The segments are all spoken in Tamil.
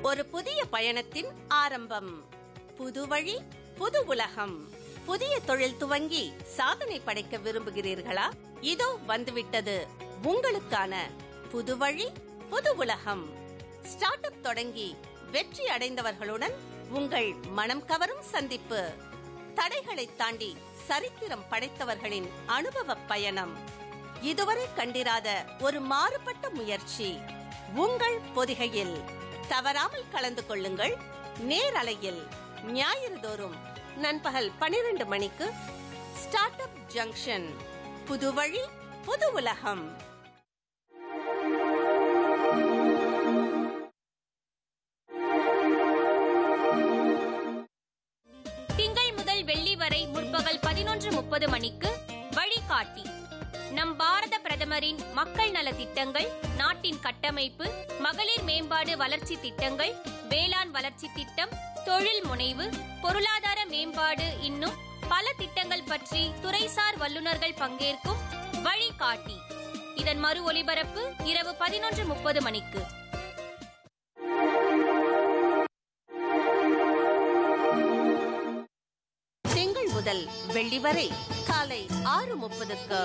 ஒரு புதிய பயணத்தின் ஆரம்பம் புது வழி புது உலகம் புதிய தொழில் துவங்கி சாதனை படைக்க விரும்புகிறீர்களா இதோ வந்துவிட்டது உங்களுக்கான புது வழி புது உலகம் ஸ்டார்ட் அப் தொடங்கி வெற்றி அடைந்தவர்களுடன் உங்கள் மனம் கவரும் சந்திப்பு தடைகளை தாண்டி சரித்திரம் படைத்தவர்களின் அனுபவ பயணம் இதுவரை கண்டிராத ஒரு மாறுபட்ட முயற்சி உங்கள் பொதிகையில் தவறாமல் கலந்து கொள்ளுங்கள் நேரலையில் ஞாயிறு தோறும் நண்பகல் பனிரெண்டு மணிக்கு ஸ்டார்ட் அப் ஜங்ஷன் புது வழி புது உலகம் திங்கள் முதல் வெள்ளி வரை முற்பகல் பதினொன்று முப்பது மணிக்கு வழிகாட்டி நம் பாரத பிரதமரின் மக்கள் நல திட்டங்கள் நாட்டின் கட்டமைப்பு மகளிர் மேம்பாடு வளர்ச்சி திட்டங்கள் வேளாண் வளர்ச்சி திட்டம் தொழில் முனைவு பொருளாதார மேம்பாடு இன்னும் பல திட்டங்கள் பற்றி துறைசார் வல்லுநர்கள் பங்கேற்கும் வழிகாட்டி இதன் மறு ஒலிபரப்பு இரவு பதினொன்று முப்பது மணிக்கு திங்கள் முதல் வெள்ளி வரை காலை ஆறு முப்பதுக்கு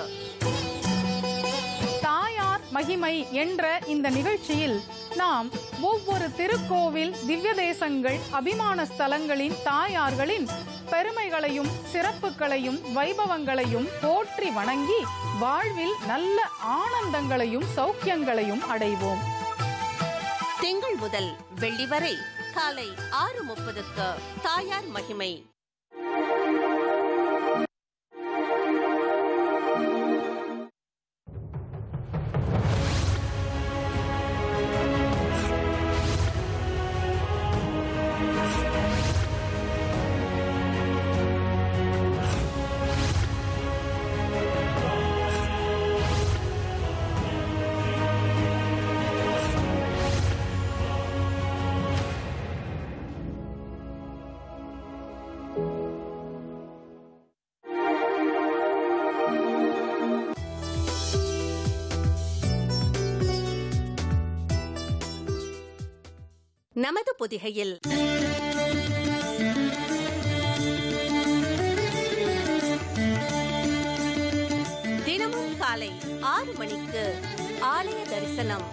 தாயார் மகிமை என்ற இந்த நிகழ்ச்சியில் நாம் ஒவ்வொரு திருக்கோவில் திவ்ய தேசங்கள் அபிமான ஸ்தலங்களின் தாயார்களின் பெருமைகளையும் சிறப்புகளையும் வைபவங்களையும் போற்றி வணங்கி வாழ்வில் நல்ல ஆனந்தங்களையும் சௌக்கியங்களையும் அடைவோம் திங்கள் முதல் வெள்ளி வரை காலை ஆறு முப்பதுக்கு தாயார் மகிமை நமது பொதிகையில் தினமும் காலை ஆறு மணிக்கு ஆலய தரிசனம்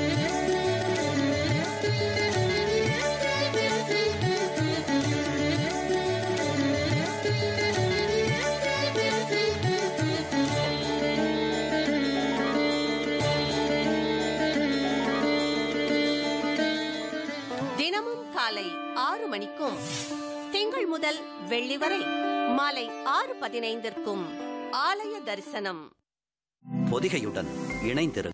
தினமும் காலை ஆறு மணிக்கும் திங்கள் முதல் வெள்ளி வரை மாலை ஆறு பதினைந்திற்கும் ஆலய தரிசனம் பொதிகையுடன் இணைந்திரு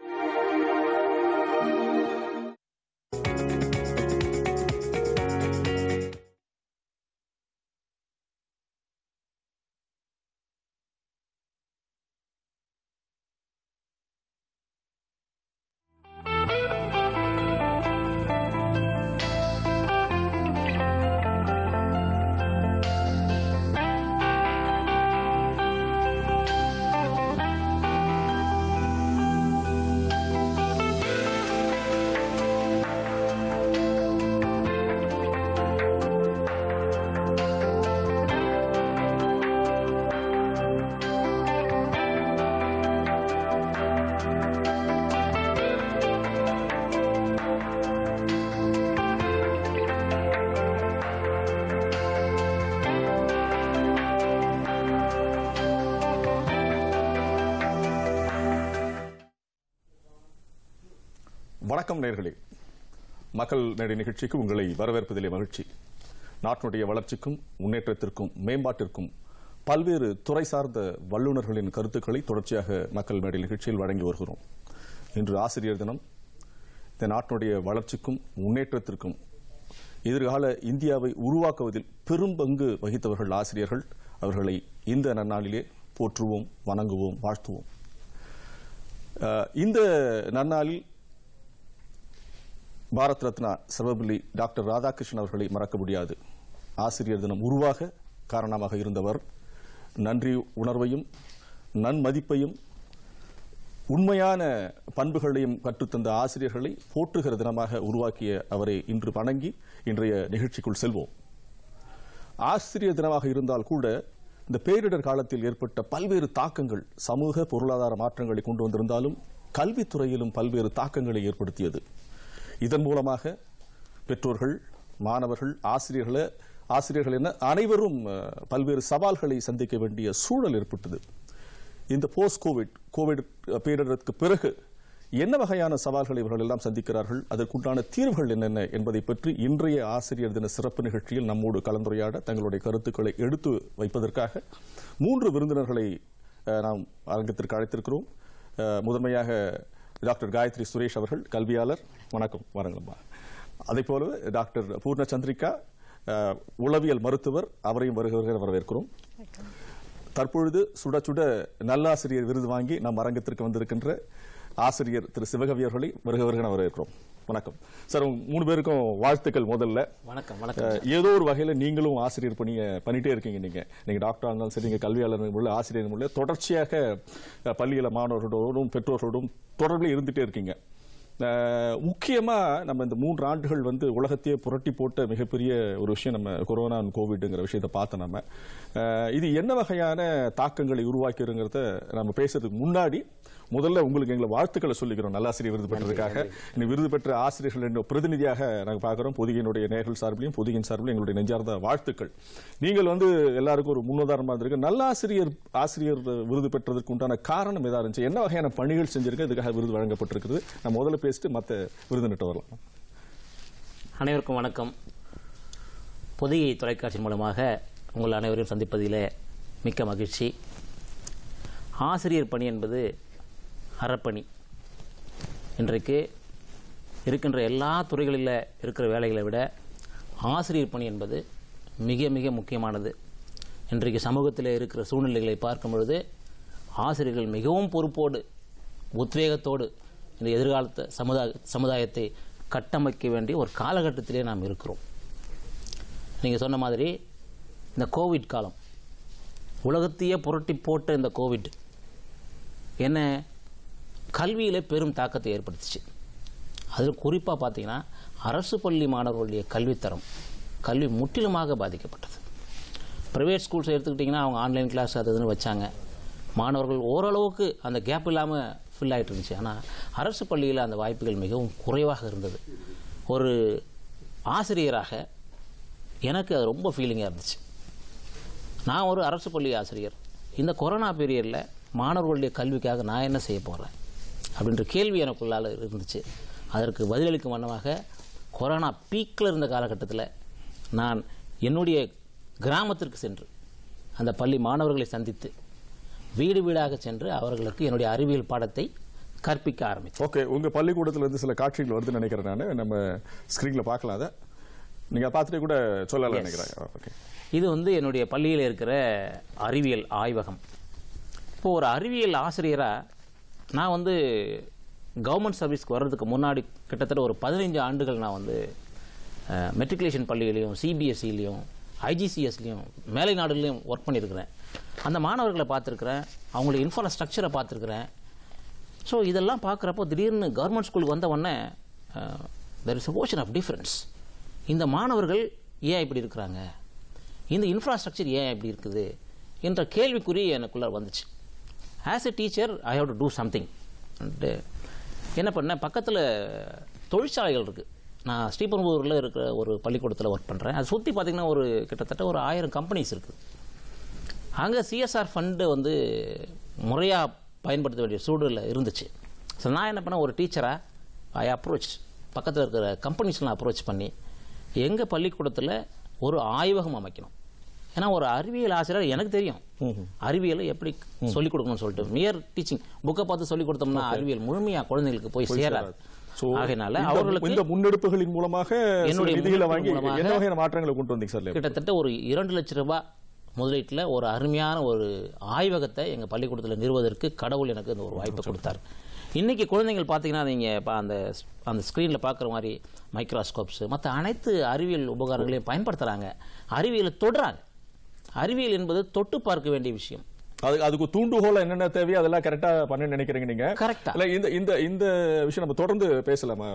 வணக்கம் நேர்களே மக்கள் நேரடி நிகழ்ச்சிக்கு உங்களை வரவேற்பதிலே மகிழ்ச்சி நாட்டினுடைய வளர்ச்சிக்கும் முன்னேற்றத்திற்கும் மேம்பாட்டிற்கும் பல்வேறு துறை சார்ந்த வல்லுநர்களின் கருத்துக்களை தொடர்ச்சியாக மக்கள் மேடை நிகழ்ச்சியில் வழங்கி வருகிறோம் இன்று ஆசிரியர் தினம் இந்த நாட்டினுடைய வளர்ச்சிக்கும் முன்னேற்றத்திற்கும் எதிர்கால இந்தியாவை உருவாக்குவதில் பெரும் பங்கு வகித்தவர்கள் ஆசிரியர்கள் அவர்களை இந்த நன்னாளிலே போற்றுவோம் வணங்குவோம் வாழ்த்துவோம் அஹ், இந்த நன்னாளில் பாரத் ரத்னா சர்வபள்ளி டாக்டர் ராதாகிருஷ்ணன் அவர்களை மறக்க முடியாது ஆசிரியர் தினம் உருவாக காரணமாக இருந்தவர் நன்றி உணர்வையும் நன்மதிப்பையும் உண்மையான பண்புகளையும் கற்றுத்தந்த ஆசிரியர்களை போற்றுகிற தினமாக உருவாக்கிய அவரை இன்று வணங்கி இன்றைய நிகழ்ச்சிக்குள் செல்வோம் ஆசிரியர் தினமாக இருந்தால் கூட இந்த பேரிடர் காலத்தில் ஏற்பட்ட பல்வேறு தாக்கங்கள் சமூக பொருளாதார மாற்றங்களை கொண்டு வந்திருந்தாலும் கல்வித்துறையிலும் பல்வேறு தாக்கங்களை ஏற்படுத்தியது இதன் மூலமாக பெற்றோர்கள் மாணவர்கள் ஆசிரியர்களை ஆசிரியர்கள் என அனைவரும் அஹ், பல்வேறு சவால்களை சந்திக்க வேண்டிய சூழல் ஏற்பட்டது இந்த போஸ்ட் கோவிட் கோவிட் பேரிடருக்கு பிறகு என்ன வகையான சவால்களை இவர்கள் எல்லாம் சந்திக்கிறார்கள் அதற்குண்டான தீர்வுகள் என்னென்ன என்பதை பற்றி இன்றைய ஆசிரியர் தின சிறப்பு நிகழ்ச்சியில் நம்மோடு கலந்துரையாட தங்களுடைய கருத்துக்களை எடுத்து வைப்பதற்காக மூன்று விருந்தினர்களை அஹ், நாம் அரங்கத்திற்கு அழைத்திருக்கிறோம் அஹ், முதன்மையாக டாக்டர் காயத்ரி சுரேஷ் அவர்கள் கல்வியாளர் வணக்கம் வாருங்களம்மா அதே போலவே டாக்டர் பூர்ண சந்திரிகா அஹ், உளவியல் மருத்துவர் அவரையும் வருகிறவர்கள் வரவேற்கிறோம் தற்பொழுது சுட சுட நல்லாசிரியர் விருது வாங்கி நம் அரங்கத்திற்கு வந்திருக்கின்ற ஆசிரியர் திரு சிவகவி அவர்களை வருக வருக வரவேற்கிறோம் வணக்கம் சார் உங்க மூணு பேருக்கும் வாழ்த்துக்கள் முதல்ல வணக்கம் வணக்கம் அஹ், ஏதோ ஒரு வகையில நீங்களும் ஆசிரியர் பணியை பண்ணிட்டே இருக்கீங்க நீங்க நீங்க டாக்டரா இருந்தாலும் சரி நீங்க கல்வியாளர் உள்ள ஆசிரியர் உள்ள தொடர்ச்சியாக அஹ், பள்ளியில மாணவர்களோடும் பெற்றோர்களோடும் தொடர்பில் இருந்துட்டே இருக்கீங்க அஹ், முக்கியமா நம்ம இந்த மூன்று ஆண்டுகள் வந்து உலகத்தையே புரட்டி போட்ட மிகப்பெரிய ஒரு விஷயம் நம்ம கொரோனா கோவிட்ங்கிற விஷயத்தை பார்த்தோம் நம்ம அஹ், இது என்ன வகையான தாக்கங்களை உருவாக்கிருங்கிறத நம்ம பேசுறதுக்கு முன்னாடி முதல்ல உங்களுக்கு எங்களை வாழ்த்துக்களை சொல்லிக்கிறோம் நல்லாசிரியர் விருது பெற்றதுக்காக இந்த விருது பெற்ற ஆசிரியர்கள் என்ற பிரதிநிதியாக நாங்கள் பார்க்கிறோம் பொதிகையினுடைய நேர்கள் சார்பிலையும் பொதிகையின் சார்பிலையும் எங்களுடைய நெஞ்சார்ந்த வாழ்த்துக்கள் நீங்கள் வந்து எல்லாருக்கும் ஒரு முன்னுதாரணமா இருக்கு நல்லாசிரியர் ஆசிரியர் விருது பெற்றதற்கு உண்டான காரணம் எதா இருந்துச்சு என்ன வகையான பணிகள் செஞ்சிருக்கு இதுக்காக விருது வழங்கப்பட்டிருக்கிறது நான் முதல்ல பேசிட்டு மற்ற விருதுநிட்டு வரலாம் அனைவருக்கும் வணக்கம் பொதிகை தொலைக்காட்சி மூலமாக உங்கள் அனைவரையும் சந்திப்பதிலே மிக்க மகிழ்ச்சி ஆசிரியர் பணி என்பது அறப்பணி இன்றைக்கு இருக்கின்ற எல்லா துறைகளில் இருக்கிற வேலைகளை விட ஆசிரியர் பணி என்பது மிக மிக முக்கியமானது இன்றைக்கு சமூகத்தில் இருக்கிற சூழ்நிலைகளை பார்க்கும் பொழுது ஆசிரியர்கள் மிகவும் பொறுப்போடு உத்வேகத்தோடு இந்த எதிர்காலத்தை சமுதாய சமுதாயத்தை கட்டமைக்க வேண்டிய ஒரு காலகட்டத்திலே நாம் இருக்கிறோம் நீங்கள் சொன்ன மாதிரி இந்த கோவிட் காலம் உலகத்தையே புரட்டி போட்ட இந்த கோவிட் என்ன கல்வியில் பெரும் தாக்கத்தை ஏற்படுத்துச்சு அதில் குறிப்பாக பார்த்தீங்கன்னா அரசு பள்ளி மாணவர்களுடைய கல்வித்தரம் கல்வி முற்றிலுமாக பாதிக்கப்பட்டது ப்ரைவேட் ஸ்கூல்ஸ் எடுத்துக்கிட்டிங்கன்னா அவங்க ஆன்லைன் கிளாஸ் அது இதுன்னு வச்சாங்க மாணவர்கள் ஓரளவுக்கு அந்த கேப் இல்லாமல் ஃபில் ஆகிட்டு இருந்துச்சு ஆனால் அரசு பள்ளியில் அந்த வாய்ப்புகள் மிகவும் குறைவாக இருந்தது ஒரு ஆசிரியராக எனக்கு அது ரொம்ப ஃபீலிங்காக இருந்துச்சு நான் ஒரு அரசு பள்ளி ஆசிரியர் இந்த கொரோனா பீரியடில் மாணவர்களுடைய கல்விக்காக நான் என்ன செய்ய போகிறேன் அப்படின்ற கேள்வி எனக்குள்ளால் இருந்துச்சு அதற்கு பதிலளிக்கும் வண்ணமாக கொரோனா பீக்கில் இருந்த காலகட்டத்தில் நான் என்னுடைய கிராமத்திற்கு சென்று அந்த பள்ளி மாணவர்களை சந்தித்து வீடு வீடாக சென்று அவர்களுக்கு என்னுடைய அறிவியல் பாடத்தை கற்பிக்க ஆரம்பித்தேன் ஓகே உங்க பள்ளிக்கூடத்துல இருந்து சில காட்சிகள் வருதுன்னு நினைக்கிறேன் நான் நம்ம ஸ்கிரீன்ல பார்க்கலாம் அதை நீங்க பார்த்துட்டே கூட சொல்லலாம் நினைக்கிறேன் ஓகே இது வந்து என்னுடைய பள்ளியில் இருக்கிற அறிவியல் ஆய்வகம் இப்போ ஒரு அறிவியல் ஆசிரியராக நான் வந்து கவர்மெண்ட் சர்வீஸ்க்கு வர்றதுக்கு முன்னாடி கிட்டத்தட்ட ஒரு பதினைஞ்சு ஆண்டுகள் நான் வந்து மெட்ரிகுலேஷன் பள்ளிகளையும் சிபிஎஸ்சிலையும் ஐஜிசிஎஸ்லையும் மேலை நாடுகளையும் ஒர்க் பண்ணியிருக்கிறேன் அந்த மாணவர்களை பார்த்துருக்குறேன் அவங்களுடைய இன்ஃப்ராஸ்ட்ரக்சரை பார்த்துருக்குறேன் ஸோ இதெல்லாம் பார்க்குறப்போ திடீர்னு கவர்மெண்ட் ஸ்கூலுக்கு வந்த உடனே there is ocean of difference இந்த மாணவர்கள் ஏன் இப்படி இருக்கிறாங்க இந்த இன்ஃப்ராஸ்ட்ரக்சர் ஏன் இப்படி இருக்குது என்ற கேள்விக்குறி எனக்குள்ள வந்துச்சு as a teacher I have to do something என்ன பண்ணேன் பக்கத்தில் தொழிற்சாலைகள் இருக்குது நான் ஸ்ரீபெரும்புதூரில் இருக்கிற ஒரு பள்ளிக்கூடத்தில் ஒர்க் பண்ணுறேன் அதை சுற்றி பார்த்தீங்கன்னா ஒரு கிட்டத்தட்ட ஒரு ஆயிரம் கம்பெனிஸ் இருக்குது அங்கே சிஎஸ்ஆர் ஃபண்டு வந்து முறையாக பயன்படுத்த வேண்டிய சூழலில் இருந்துச்சு ஸோ நான் என்ன பண்ணேன் ஒரு டீச்சராக ஐ அப்ரோச் பக்கத்தில் இருக்கிற கம்பெனிஸ்லாம் அப்ரோச் பண்ணி எங்கள் பள்ளிக்கூடத்தில் ஒரு ஆய்வகம் அமைக்கணும் ஏன்னா ஒரு அறிவியல் ஆசிரியர் எனக்கு தெரியும் அறிவியலை எப்படி சொல்லிக் கொடுக்கணும்னு சொல்லிட்டு மியர் டீச்சிங் புக்கை பார்த்து சொல்லிக் கொடுத்தோம்னா அறிவியல் முழுமையாக குழந்தைகளுக்கு போய் சேராது So, ஆகையினால இந்த- அவர்களுக்கு இந்த முன்னெடுப்புகளின் மூலமாக சில என்னுடைய நிதிகளை வாங்கி முன்னெடுப்பு மூலமாக என்ன வகையான மாற்றங்களை கொண்டு வந்தீங்க சார் கிட்டத்தட்ட ஒரு இரண்டு லட்ச ரூபாய் முதலீட்டில் ஒரு அருமையான ஒரு ஆய்வகத்தை எங்கள் பள்ளிக்கூடத்தில் நிறுவதற்கு கடவுள் எனக்கு இந்த ஒரு வாய்ப்பை கொடுத்தார் இன்னைக்கு குழந்தைகள் பார்த்தீங்கன்னா நீங்கள் இப்போ அந்த அந்த ஸ்க்ரீனில் பார்க்குற மாதிரி மைக்ரோஸ்கோப்ஸ் மற்ற அனைத்து அறிவியல் உபகரணங்களையும் பயன்படுத்துகிறாங்க அறிவியலை தொடுறாங்க அறிவியல் என்பது தொட்டு பார்க்க வேண்டிய விஷயம் அது அதுக்கு தூண்டுகோல என்னென்ன தேவையோ அதெல்லாம் கரெக்டா பண்ண நினைக்கிறீங்க நீங்க Correct ஆ. இல்ல இந்த இந்த இந்த விஷயம் நம்ம தொடர்ந்து பேசலாம்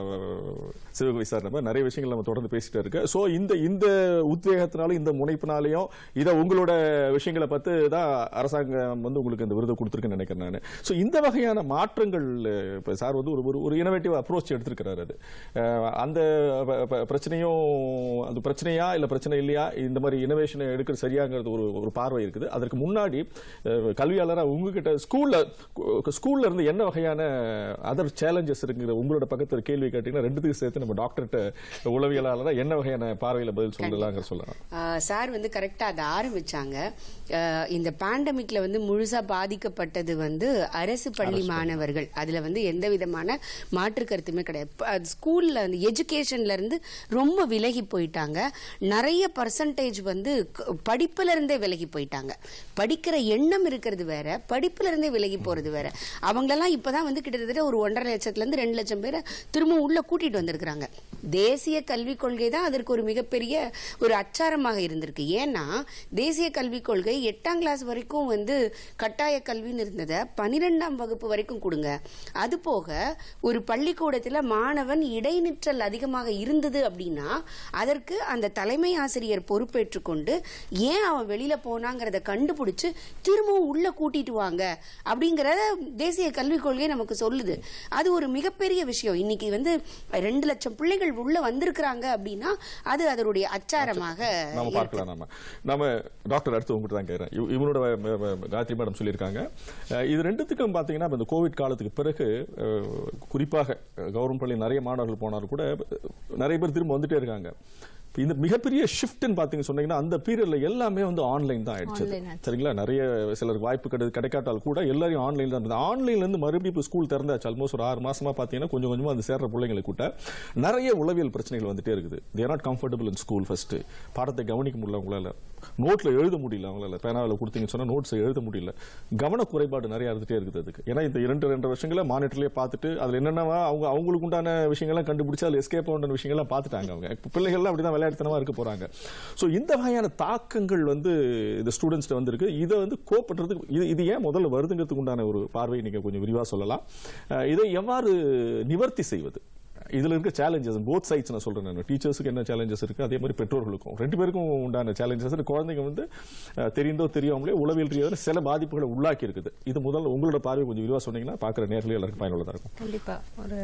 சிவகவி சார் நம்ம நிறைய விஷயங்கள் நம்ம தொடர்ந்து பேசிட்டு இருக்கு சோ இந்த இந்த உத்வேகத்தினாலும் இந்த முனைப்பினாலையும் இத உங்களோட விஷயங்களை பார்த்து தான் அரசாங்கம் வந்து உங்களுக்கு இந்த விருது கொடுத்துருக்குன்னு நினைக்கிறேன் நான் சோ இந்த வகையான மாற்றங்கள் இப்ப சார் வந்து ஒரு ஒரு- ஒரு இனோவேட்டிவ் அப்ரோச் எடுத்திருக்கிறாரு அது அஹ், அந்த ப- ப- பிரச்சனையும் அது பிரச்சனையா இல்ல பிரச்சனை இல்லையா இந்த மாதிரி இனோவேஷன் எடுக்கிறது சரியாங்கிறது ஒரு ஒரு பார்வை இருக்குது அதற்கு முன்னாடி அஹ், கல்வியாளரா உங்ககிட்ட ஸ்கூல்ல கு- ஸ்கூல்ல இருந்து என்ன வகையான அதர் சேலஞ்சஸ் இருக்குங்கிற உங்களோட பக்கத்துல கேள்வி கேட்டீங்கன்னா ரெண்டுத்துக்கு சேர்த்து நம்ம டாக்டர்கிட்ட உளவியலாளரா என்ன வகையான பார்வையில பதில் சொல்லலாங்கிற சொல்லலாம் ஆஹ் சார் வந்து கரெக்டாக அதை ஆரம்பிச்சாங்க ஆஹ் இந்த பேண்டமிக்ல வந்து முழுசா பாதிக்கப்பட்டது வந்து அரசு பள்ளி மாணவர்கள் அதுல வந்து எந்த விதமான மாற்று கருத்துமே கிடையாது ப- அது ஸ்கூல்ல அந்த எஜுகேஷன்ல இருந்து ரொம்ப விலகி போயிட்டாங்க நிறைய பர்சன்டேஜ் வந்து க- படிப்புல இருந்தே விலகி போயிட்டாங்க படிக்கிற எண்ணம் இருக்கிறது வேற படிப்புல இருந்தே விலகி போறது வேற அவங்களெல்லாம் இப்பதான் வந்து கிட்டத்தட்ட ஒரு ஒன்றரை லட்சத்துல இருந்து ரெண்டு லட்சம் பேரை திரும்ப உள்ள கூட்டிட்டு வந்திருக்கிறாங்க தேசிய கல்விக் கொள்கை தான் அதற்கு ஒரு மிகப்பெரிய ஒரு அச்சாரமாக இருந்திருக்கு ஏன்னா தேசிய கல்விக் கொள்கை எட்டாம் கிளாஸ் வரைக்கும் வந்து கட்டாய கல்வின்னு இருந்ததை பனிரெண்டாம் வகுப்பு வரைக்கும் கொடுங்க அது போக ஒரு பள்ளிக்கூடத்துல மாணவன் இடைநிற்றல் அதிகமாக இருந்தது அப்படின்னா அதற்கு அந்த தலைமை ஆசிரியர் பொறுப்பேற்றுக் கொண்டு ஏன் அவன் வெளியில போனாங்கிறத கண்டுபிடிச்சு திரும்பவும் உள்ள கூட்டிட்டு வாங்க அப்படிங்கறத தேசிய கல்விக் கொள்கை நமக்கு சொல்லுது அது ஒரு மிகப்பெரிய விஷயம் இன்னைக்கு வந்து ரெண்டு லட்சம் பிள்ளைகள் உள்ள வந்திருக்கிறாங்க அப்படின்னா அது அதனுடைய அச்சாரமாக நாம இருக்கு. பார்க்கலாம் நாம நாம டாக்டர் அடுத்து உங்ககிட்ட தான் கேட்கிறேன் இவ- இவனோட ம- ம- காயத்ரி மேடம் சொல்லியிருக்காங்க அஹ், இது ரெண்டுத்துக்கும் பாத்தீங்கன்னா இப்ப இந்த கோவிட் காலத்துக்கு பிறகு அஹ், குறிப்பாக கவர்மெண்ட் பள்ளி நிறைய மாணவர்கள் போனாலும் கூட அஹ், நிறைய பேர் திரும்ப வந்துட்டே இருக்காங்க இப்ப இந்த மிகப்பெரிய ஷிஃப்ட்னு பாத்தீங்க சொன்னீங்கன்னா அந்த பீரியட்ல எல்லாமே வந்து ஆன்லைன் தான் ஆயிடுச்சு சரிங்களா நிறைய சிலருக்கு வாய்ப்பு கிடை கிடைக்காட்டால் கூட எல்லாரையும் ஆன்லைன் தான் இருந்தது ஆன்லைன்ல இருந்து மறுபடியும் இப்போ ஸ்கூல் திறந்தாச்சு ஆல்மோஸ்ட் ஒரு ஆறு மாசமா பாத்தீங்கன்னா கொஞ்சம் கொஞ்சமா அது சேர்ற பிள்ளைங்களை கூட்ட நிறைய உளவியல் பிரச்சனைகள் வந்துட்டே இருக்குது they're not comfortable in school first பாடத்தை கவனிக்க முடியல அவங்களால நோட்ல எழுத முடியல அவங்களால பேனாவில் கொடுத்தீங்கன்னு சொன்னா நோட்ஸ் எழுத முடியல கவன குறைபாடு நிறைய இருந்துட்டே இருக்குது அதுக்கு ஏன்னா இந்த இரண்டு ரெண்டு வருஷங்கள மானிட்டர்லயே பார்த்துட்டு அதுல என்னென்னவா அவங்க அவங்களுக்கு உண்டான விஷயங்கள்லாம் கண்டுபிடிச்சு அதுல எஸ்கேப் ஆன விஷயங்கள்லாம் பார்த்துட்டாங்க அவங்க இப்ப பிள்ளைகள்லாம் அப்படிதான் விளையாட்டுத்தனமா இருக்க போறாங்க சோ இந்த வகையான தாக்கங்கள் வந்து இந்த ஸ்டூடெண்ட்ஸ்ல வந்து இருக்கு இதை வந்து கோப் பண்றதுக்கு இது இது ஏன் முதல்ல வருதுங்கிறதுக்கு உண்டான ஒரு பார்வை நீங்க கொஞ்சம் விரிவா சொல்லலாம் அஹ் இதை எவ்வாறு நிவர்த்தி செய்வது இதுல இருக்க சேலஞ்சஸ் போத் சைட்ஸ் நான் சொல்றேன் நான் டீச்சர்ஸுக்கு என்ன சேலஞ்சஸ் இருக்கு அதே மாதிரி பெற்றோர்களுக்கும் ரெண்டு பேருக்கும் உண்டான சேலஞ்சஸ் குழந்தைங்க வந்து அஹ், தெரிந்தோ தெரியாமலே உளவியல் ரீதியான சில பாதிப்புகளை உள்ளாக்கி இருக்குது இது முதல்ல உங்களோட பார்வை கொஞ்சம் விரிவா சொன்னீங்கன்னா பாக்குற நேரில் எல்லாருக்கும் பயனுள்ளதா இருக்கும் கண்டிப்பா ஒரு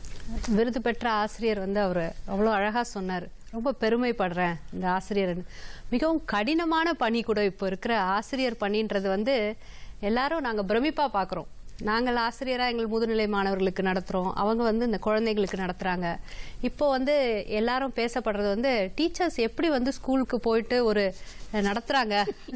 விருது பெற்ற ஆசிரியர் வந்து அவர் அவ்வளோ அழகா சொன்னார் ரொம்ப பெருமைப்படுறேன் இந்த ஆசிரியர் மிகவும் கடினமான பணி கூட இப்போ இருக்கிற ஆசிரியர் பணின்றது வந்து எல்லாரும் நாங்க பிரமிப்பா பார்க்குறோம் நாங்கள் ஆசிரியரா எங்கள் முதுநிலை மாணவர்களுக்கு நடத்துறோம் அவங்க வந்து இந்த குழந்தைகளுக்கு நடத்துறாங்க இப்போ வந்து எல்லாரும் பேசப்படுறது வந்து டீச்சர்ஸ் எப்படி வந்து ஸ்கூலுக்கு போயிட்டு ஒரு அஹ், நடத்துறாங்க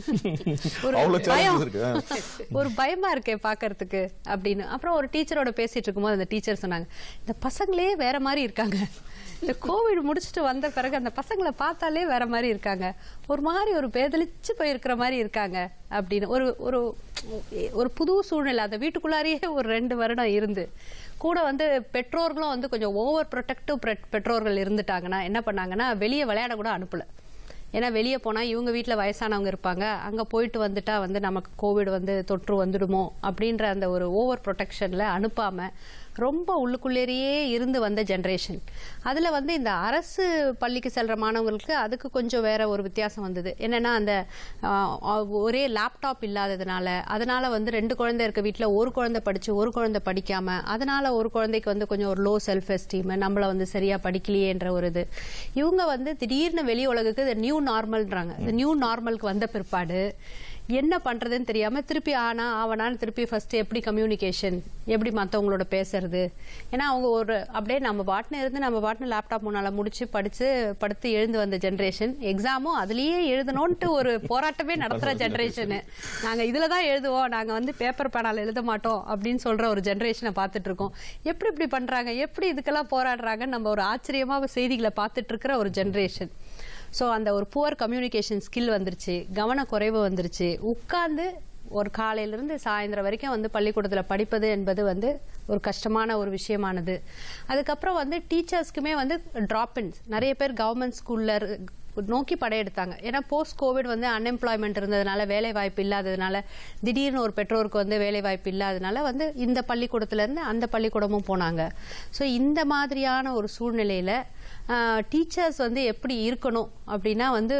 ஒரு அவ்வளவு challenges பயம் இருக்கு, ஆ. ஒரு பயமா இருக்கே பாக்குறதுக்கு அப்படின்னு அப்புறம் ஒரு டீச்சரோட பேசிட்டு இருக்கும்போது அந்த டீச்சர் சொன்னாங்க இந்த பசங்களே வேற மாதிரி இருக்காங்க இந்த கோவிட் முடிச்சுட்டு வந்த பிறகு அந்த பசங்களை பார்த்தாலே வேற மாதிரி இருக்காங்க ஒரு மாதிரி ஒரு பேதலிச்சு போயிருக்கிற மாதிரி இருக்காங்க அப்படின்னு ஒரு ஒரு ஒரு புது சூழ்நிலை அந்த வீட்டுக்குள்ளாரியே ஒரு ரெண்டு வருடம் இருந்து கூட வந்து பெற்றோர்களும் வந்து கொஞ்சம் ஓவர் ப்ரொடெக்டிவ் பெற்றோர்கள் இருந்துட்டாங்கன்னா என்ன பண்ணாங்கன்னா வெளியே விளையாட கூட அனுப்பல ஏன்னா வெளியே போனால் இவங்க வீட்டில் வயசானவங்க இருப்பாங்க அங்கே போயிட்டு வந்துட்டா வந்து நமக்கு கோவிட் வந்து தொற்று வந்துடுமோ அப்படின்ற அந்த ஒரு ஓவர் ப்ரொடெக்ஷனில் அனுப்பாமல் ரொம்ப உள்ளுக்குள்ளேயே இருந்து வந்த ஜென்ரேஷன் அதில் வந்து இந்த அரசு பள்ளிக்கு செல்கிற மாணவங்களுக்கு அதுக்கு கொஞ்சம் வேற ஒரு வித்தியாசம் வந்தது என்னன்னா அந்த ஆஹ், ஒரே லேப்டாப் இல்லாததுனால அதனால வந்து ரெண்டு குழந்தை இருக்க வீட்டில் ஒரு குழந்தை படிச்சு ஒரு குழந்தை படிக்காம அதனால ஒரு குழந்தைக்கு வந்து கொஞ்சம் ஒரு லோ செல்ஃப் எஸ்டீம் நம்மள வந்து சரியா படிக்கலையேன்ற ஒரு இது இவங்க வந்து திடீர்னு வெளி உலகுக்கு இது நியூ நார்மல்ன்றாங்க இந்த நியூ நார்மலுக்கு வந்த பிற்பாடு என்ன பண்றதுன்னு தெரியாம திருப்பி ஆனா ஆவனான்னு திருப்பி ஃபர்ஸ்ட் எப்படி கம்யூனிகேஷன் எப்படி மத்தவங்களோட பேசுறது ஏன்னா அவங்க ஒரு அப்படியே நம்ம பாட்டுன்னு இருந்து நம்ம பாட்டுன்னு லேப்டாப் முன்னால முடிச்சு படிச்சு படுத்து எழுந்து வந்த ஜென்ரேஷன் எக்ஸாமும் அதுலயே எழுதணும்ட்டு ஒரு போராட்டமே நடத்துற ஜென்ரேஷன் நாங்க இதுல தான் எழுதுவோம் நாங்க வந்து பேப்பர் பேனால எழுத மாட்டோம் அப்படின்னு சொல்ற ஒரு ஜென்ரேஷனை பார்த்துட்டு இருக்கோம் எப்படி இப்படி பண்றாங்க எப்படி இதுக்கெல்லாம் போராடுறாங்கன்னு நம்ம ஒரு ஆச்சரியமா செய்திகளை பார்த்துட்டு இருக்கிற ஒரு ஜென்ரேஷன் ஸோ அந்த ஒரு புவர் கம்யூனிகேஷன் ஸ்கில் வந்துருச்சு கவனக்குறைவு வந்துருச்சு உட்கார்ந்து ஒரு காலையிலிருந்து சாயந்தரம் வரைக்கும் வந்து பள்ளிக்கூடத்தில் படிப்பது என்பது வந்து ஒரு கஷ்டமான ஒரு விஷயமானது அதுக்கப்புறம் வந்து டீச்சர்ஸ்க்குமே வந்து ட்ராப் இன்ஸ் நிறைய பேர் கவர்மெண்ட் ஸ்கூல்ல நோக்கி படையெடுத்தாங்க ஏன்னா போஸ்ட் கோவிட் வந்து அன்எம்ப்ளாய்மெண்ட் இருந்ததுனால வேலை வாய்ப்பு இல்லாததுனால திடீர்னு ஒரு பெற்றோருக்கு வந்து வேலை வாய்ப்பு இல்லாததுனால வந்து இந்த பள்ளிக்கூடத்துல இருந்து அந்த பள்ளிக்கூடமும் போனாங்க ஸோ இந்த மாதிரியான ஒரு சூழ்நிலையில டீச்சர்ஸ் வந்து எப்படி இருக்கணும் அப்படின்னா வந்து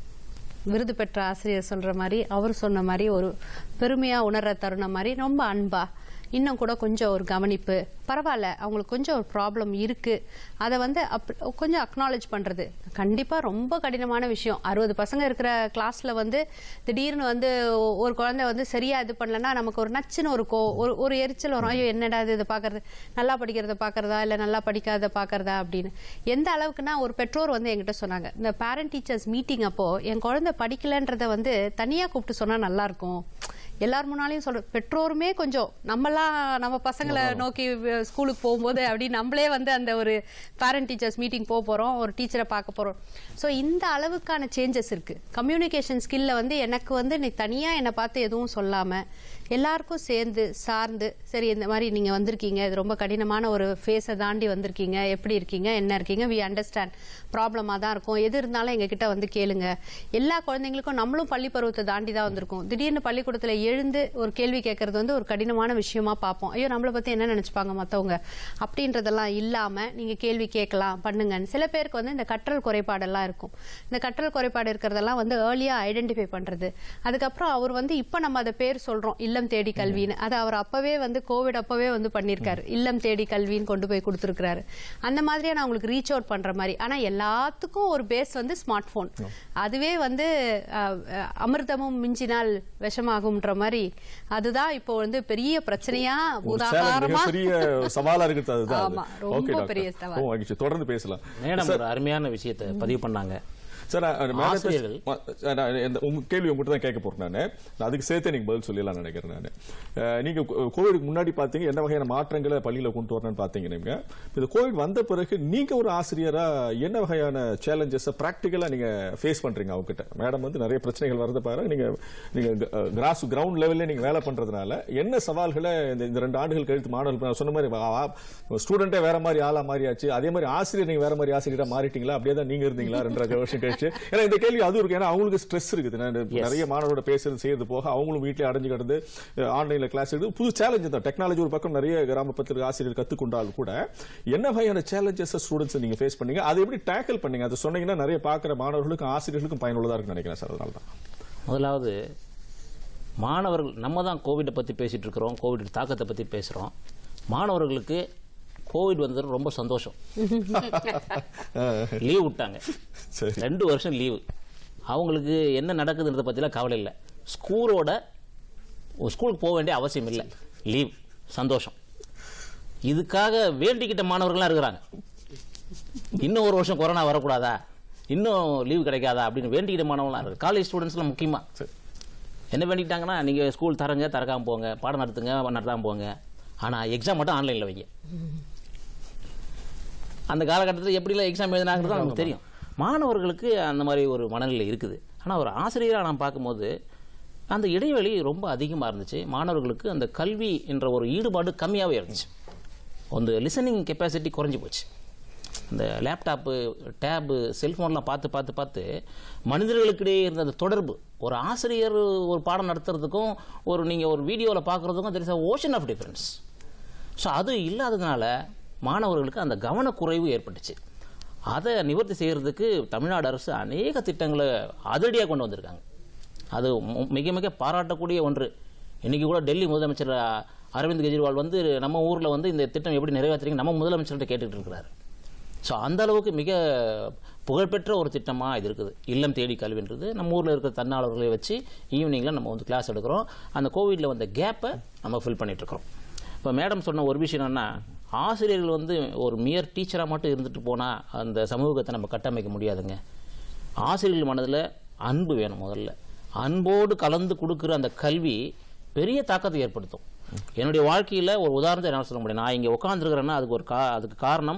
விருது பெற்ற ஆசிரியர் சொல்ற மாதிரி அவர் சொன்ன மாதிரி ஒரு பெருமையா உணர்ற தருணம் மாதிரி ரொம்ப அன்பா இன்னும் கூட கொஞ்சம் ஒரு கவனிப்பு பரவாயில்ல அவங்களுக்கு கொஞ்சம் ஒரு ப்ராப்ளம் இருக்கு அதை வந்து அப் கொஞ்சம் அக்னாலேஜ் பண்றது கண்டிப்பா ரொம்ப கடினமான விஷயம் அறுபது பசங்க இருக்கிற கிளாஸ்ல வந்து திடீர்னு வந்து ஒ- ஒரு குழந்தை வந்து சரியா இது பண்ணலன்னா நமக்கு ஒரு நச்சுன்னு ஒரு கோ ஒரு ஒரு எரிச்சல் வரும் ஐயோ என்னடா இது இதை பாக்குறது நல்லா படிக்கிறத பாக்குறதா இல்ல நல்லா படிக்காத பாக்குறதா அப்படின்னு எந்த அளவுக்குன்னா ஒரு பெற்றோர் வந்து என்கிட்ட சொன்னாங்க இந்த பேரண்ட் டீச்சர்ஸ் மீட்டிங் அப்போ என் குழந்தை படிக்கலன்றத வந்து தனியா கூப்பிட்டு சொன்னா நல்லா இருக்கும் எல்லார் முன்னாலையும் சொல்ற பெற்றோருமே கொஞ்சம் நம்மலாம் நம்ம பசங்களை நோக்கி வ- ஸ்கூலுக்கு போகும்போது அப்படி நம்மளே வந்து அந்த ஒரு பேரண்ட் டீச்சர்ஸ் மீட்டிங் போக போறோம் ஒரு டீச்சரை பார்க்க போறோம் ஸோ இந்த அளவுக்கான சேஞ்சஸ் இருக்கு கம்யூனிகேஷன் ஸ்கில்ல வந்து எனக்கு வந்து நீ தனியா என்னை பார்த்து எதுவும் சொல்லாம எல்லாருக்கும் சேர்ந்து சார்ந்து சரி இந்த மாதிரி நீங்க வந்திருக்கீங்க இது ரொம்ப கடினமான ஒரு ஃபேஸை தாண்டி வந்திருக்கீங்க எப்படி இருக்கீங்க என்ன இருக்கீங்க வி அண்டர்ஸ்டாண்ட் ப்ராப்ளமாக தான் இருக்கும் எது இருந்தாலும் எங்ககிட்ட வந்து கேளுங்க எல்லா குழந்தைங்களுக்கும் நம்மளும் பள்ளி பருவத்தை தாண்டி தான் வந்திருக்கோம் திடீர்னு பள்ளிக்கூடத்தில் எழுந்து ஒரு கேள்வி கேட்கறது வந்து ஒரு கடினமான விஷயமா பார்ப்போம் ஐயோ நம்மளை பற்றி என்ன நினச்சிப்பாங்க மற்றவங்க அப்படின்றதெல்லாம் இல்லாமல் நீங்கள் கேள்வி கேட்கலாம் பண்ணுங்கன்னு சில பேருக்கு வந்து இந்த கற்றல் குறைபாடெல்லாம் இருக்கும் இந்த கற்றல் குறைபாடு இருக்கிறதெல்லாம் வந்து ஏர்லியாக ஐடென்டிஃபை பண்ணுறது அதுக்கப்புறம் அவர் வந்து இப்போ நம்ம அதை பேர் சொல்கிறோம் இல்லம் தேடி கல்வின்னு அது அவர் அப்பவே வந்து கோவிட் அப்பவே வந்து பண்ணியிருக்காரு இல்லம் தேடி கல்வின்னு கொண்டு போய் கொடுத்துருக்காரு அந்த மாதிரியான அவங்களுக்கு ரீச் அவுட் பண்ற மாதிரி ஆனா எல்லாத்துக்கும் ஒரு பேஸ் வந்து ஸ்மார்ட் போன் அதுவே வந்து அஹ், அஹ், அமிர்தமும் மிஞ்சினால் விஷமாகும்ன்ற மாதிரி அதுதான் இப்போ வந்து பெரிய பிரச்சனையா ஒரு சேலஞ்ச் உதாரணமா மிகப்பெரிய சவாலா இருக்கிறது அதுதான் ஆமா, அது. ரொம்ப Okay, டாக்டர். பெரிய சவால். ஓ, மகிழ்ச்சி. தொடர்ந்து பேசலாம் மேடம் ஒரு அருமையான விஷயத்தை பதிவு பண்ணாங்க சார் நான் மேடம் ஆசிரியர்கள். சார், நான் இந்த- உங்க கேள்வி உங்ககிட்ட தான் கேட்க போறேன் நானு நான் அதுக்கு சேர்த்து நீங்க பதில் சொல்லலாம் நினைக்கிறேன் நான் நீங்க கோ- கோவிடுக்கு முன்னாடி பாத்தீங்க என்ன வகையான மாற்றங்களை பள்ளியில கொண்டு வரணும்னு பாத்தீங்க நீங்க இந்த கோவிட் வந்த பிறகு நீங்க ஒரு ஆசிரியரா என்ன வகையான சேலஞ்சஸ் பிராக்டிக்கலா நீங்க ஃபேஸ் பண்றீங்க அவங்க கிட்ட மேடம் வந்து நிறைய பிரச்சனைகள் வரத பாருங்க நீங்க நீங்க கிராஸ் கிரவுண்ட் லெவல்ல நீங்க வேலை பண்றதுனால என்ன சவால்களை இந்த இந்த ரெண்டு ஆண்டுகள் கழித்து மாணவர்கள் நான் சொன்ன மாதிரி ஸ்டூடெண்டே வேற மாதிரி ஆளா மாறியாச்சு அதே மாதிரி ஆசிரியர் நீங்க வேற மாதிரி ஆசிரியரா மாறிட்டீங்களா அப்படியே தான் நீங்க இருந்தீங்களா ரெண்டரை வருஷம் கழிச்சு ஏன்னா இந்த கேள்வி அதுவும் இருக்கு ஏன்னா அவங்களுக்கு ஸ்ட்ரெஸ் இருக்குது நான் நிறைய மாணவரோட பேசுறது செய்யறது போக அவங்களும் வீட்டிலே அடைஞ்சு கிடந்து ஆன்லைன்ல கிளாஸ் எடுத்து புது சேலஞ்சு தான் டெக்னாலஜி ஒரு பக்கம் நிறைய கிராமப்பத்திரிகை ஆசிரியர் கத்துக்கொண்டாலும் கூட என்ன வகையான சேலஞ்சஸ் ஸ்டூடெண்ட்ஸ் நீங்க ஃபேஸ் பண்ணீங்க அதை எப்படி டேக்கிள் பண்ணீங்க அது சொன்னீங்கன்னா நிறைய பார்க்குற மாணவர்களுக்கும் ஆசிரியர்களுக்கும் பயனுள்ளதா இருக்குன்னு நினைக்கிறேன் சார் அதனால தான் முதலாவது மாணவர்கள் நம்ம தான் கோவிட்டை பற்றி பேசிட்டு இருக்கிறோம் கோவிட் தாக்கத்தை பற்றி பேசுகிறோம் மாணவர்களுக்கு கோவிட் வந்தது ரொம்ப சந்தோஷம் லீவ் விட்டாங்க சரி. ரெண்டு வருஷம் லீவு அவங்களுக்கு என்ன நடக்குதுன்றத பற்றிலாம் கவலை இல்லை ஸ்கூலோட ஸ்கூலுக்கு போக வேண்டிய அவசியம் இல்லை லீவ் சந்தோஷம் இதுக்காக வேண்டிக்கிட்ட மாணவர்கள்லாம் இருக்கிறாங்க இன்னும் ஒரு வருஷம் கொரோனா வரக்கூடாதா இன்னும் லீவ் கிடைக்காதா அப்படின்னு வேண்டிக்கிட்ட மாணவர்கள்லாம் இருக்கு காலேஜ் ஸ்டூடெண்ட்ஸ்லாம் முக்கியமாக சரி. என்ன வேண்டிக்கிட்டாங்கன்னா நீங்கள் ஸ்கூல் தரங்க திறக்காம போங்க பாடம் நடத்துங்க நடத்தாம போங்க ஆனால் எக்ஸாம் மட்டும் ஆன்லைனில் வைங்க அந்த காலகட்டத்தில் எப்படிலாம் எக்ஸாம் எழுதினாங்கிறது நமக்கு தெரியும் மாணவர்களுக்கு அந்த மாதிரி ஒரு மனநிலை இருக்குது ஆனால் ஒரு ஆசிரியராக நான் பார்க்கும்போது அந்த இடைவெளி ரொம்ப அதிகமாக இருந்துச்சு மாணவர்களுக்கு அந்த கல்வி என்ற ஒரு ஈடுபாடு கம்மியாகவே இருந்துச்சு அந்த லிசனிங் கெப்பாசிட்டி குறைஞ்சி போச்சு இந்த லேப்டாப்பு டேபு செல்ஃபோன்லாம் பார்த்து பார்த்து பார்த்து மனிதர்களுக்கிடையே இருந்த அந்த தொடர்பு ஒரு ஆசிரியர் ஒரு பாடம் நடத்துறதுக்கும் ஒரு நீங்கள் ஒரு வீடியோவில் பார்க்குறதுக்கும் there is ocean of difference so அது இல்லாததுனால மாணவர்களுக்கு அந்த கவனக்குறைவு ஏற்பட்டுச்சு அதை நிவர்த்தி செய்யறதுக்கு தமிழ்நாடு அரசு அநேக திட்டங்களை அதிரடியாக கொண்டு வந்திருக்காங்க அது மு- மிக மிக பாராட்டக்கூடிய ஒன்று இன்னைக்கு கூட டெல்லி முதலமைச்சர் அ- அரவிந்த் கெஜ்ரிவால் வந்து நம்ம ஊரில் வந்து இந்த திட்டம் எப்படி நிறைவேற்றுறீங்க நம்ம முதலமைச்சர்கிட்ட கேட்டுட்டு இருக்கிறாரு ஸோ அந்த அளவுக்கு மிக புகழ்பெற்ற ஒரு திட்டமாக இது இருக்குது இல்லம் தேடி கல்வின்றது நம்ம ஊரில் இருக்கிற தன்னாளர்களை வச்சு ஈவினிங்கில் நம்ம வந்து கிளாஸ் எடுக்கிறோம் அந்த கோவிடில் வந்த கேப்பை நம்ம ஃபில் பண்ணிட்டு இருக்கிறோம் இப்போ மேடம் சொன்ன ஒரு விஷயம் என்னன்னா ஆசிரியர்கள் வந்து ஒரு மியர் டீச்சராக மட்டும் இருந்துட்டு போனால் அந்த சமூகத்தை நம்ம கட்டமைக்க முடியாதுங்க ஆசிரியர்கள் மனதில் அன்பு வேணும் முதல்ல அன்போடு கலந்து கொடுக்குற அந்த கல்வி பெரிய தாக்கத்தை ஏற்படுத்தும் என்னுடைய வாழ்க்கையில் ஒரு உதாரணத்தை என்ன சொல்ல முடியும் நான் இங்கே உட்காந்துருக்கிறேன்னா அதுக்கு ஒரு கா அதுக்கு காரணம்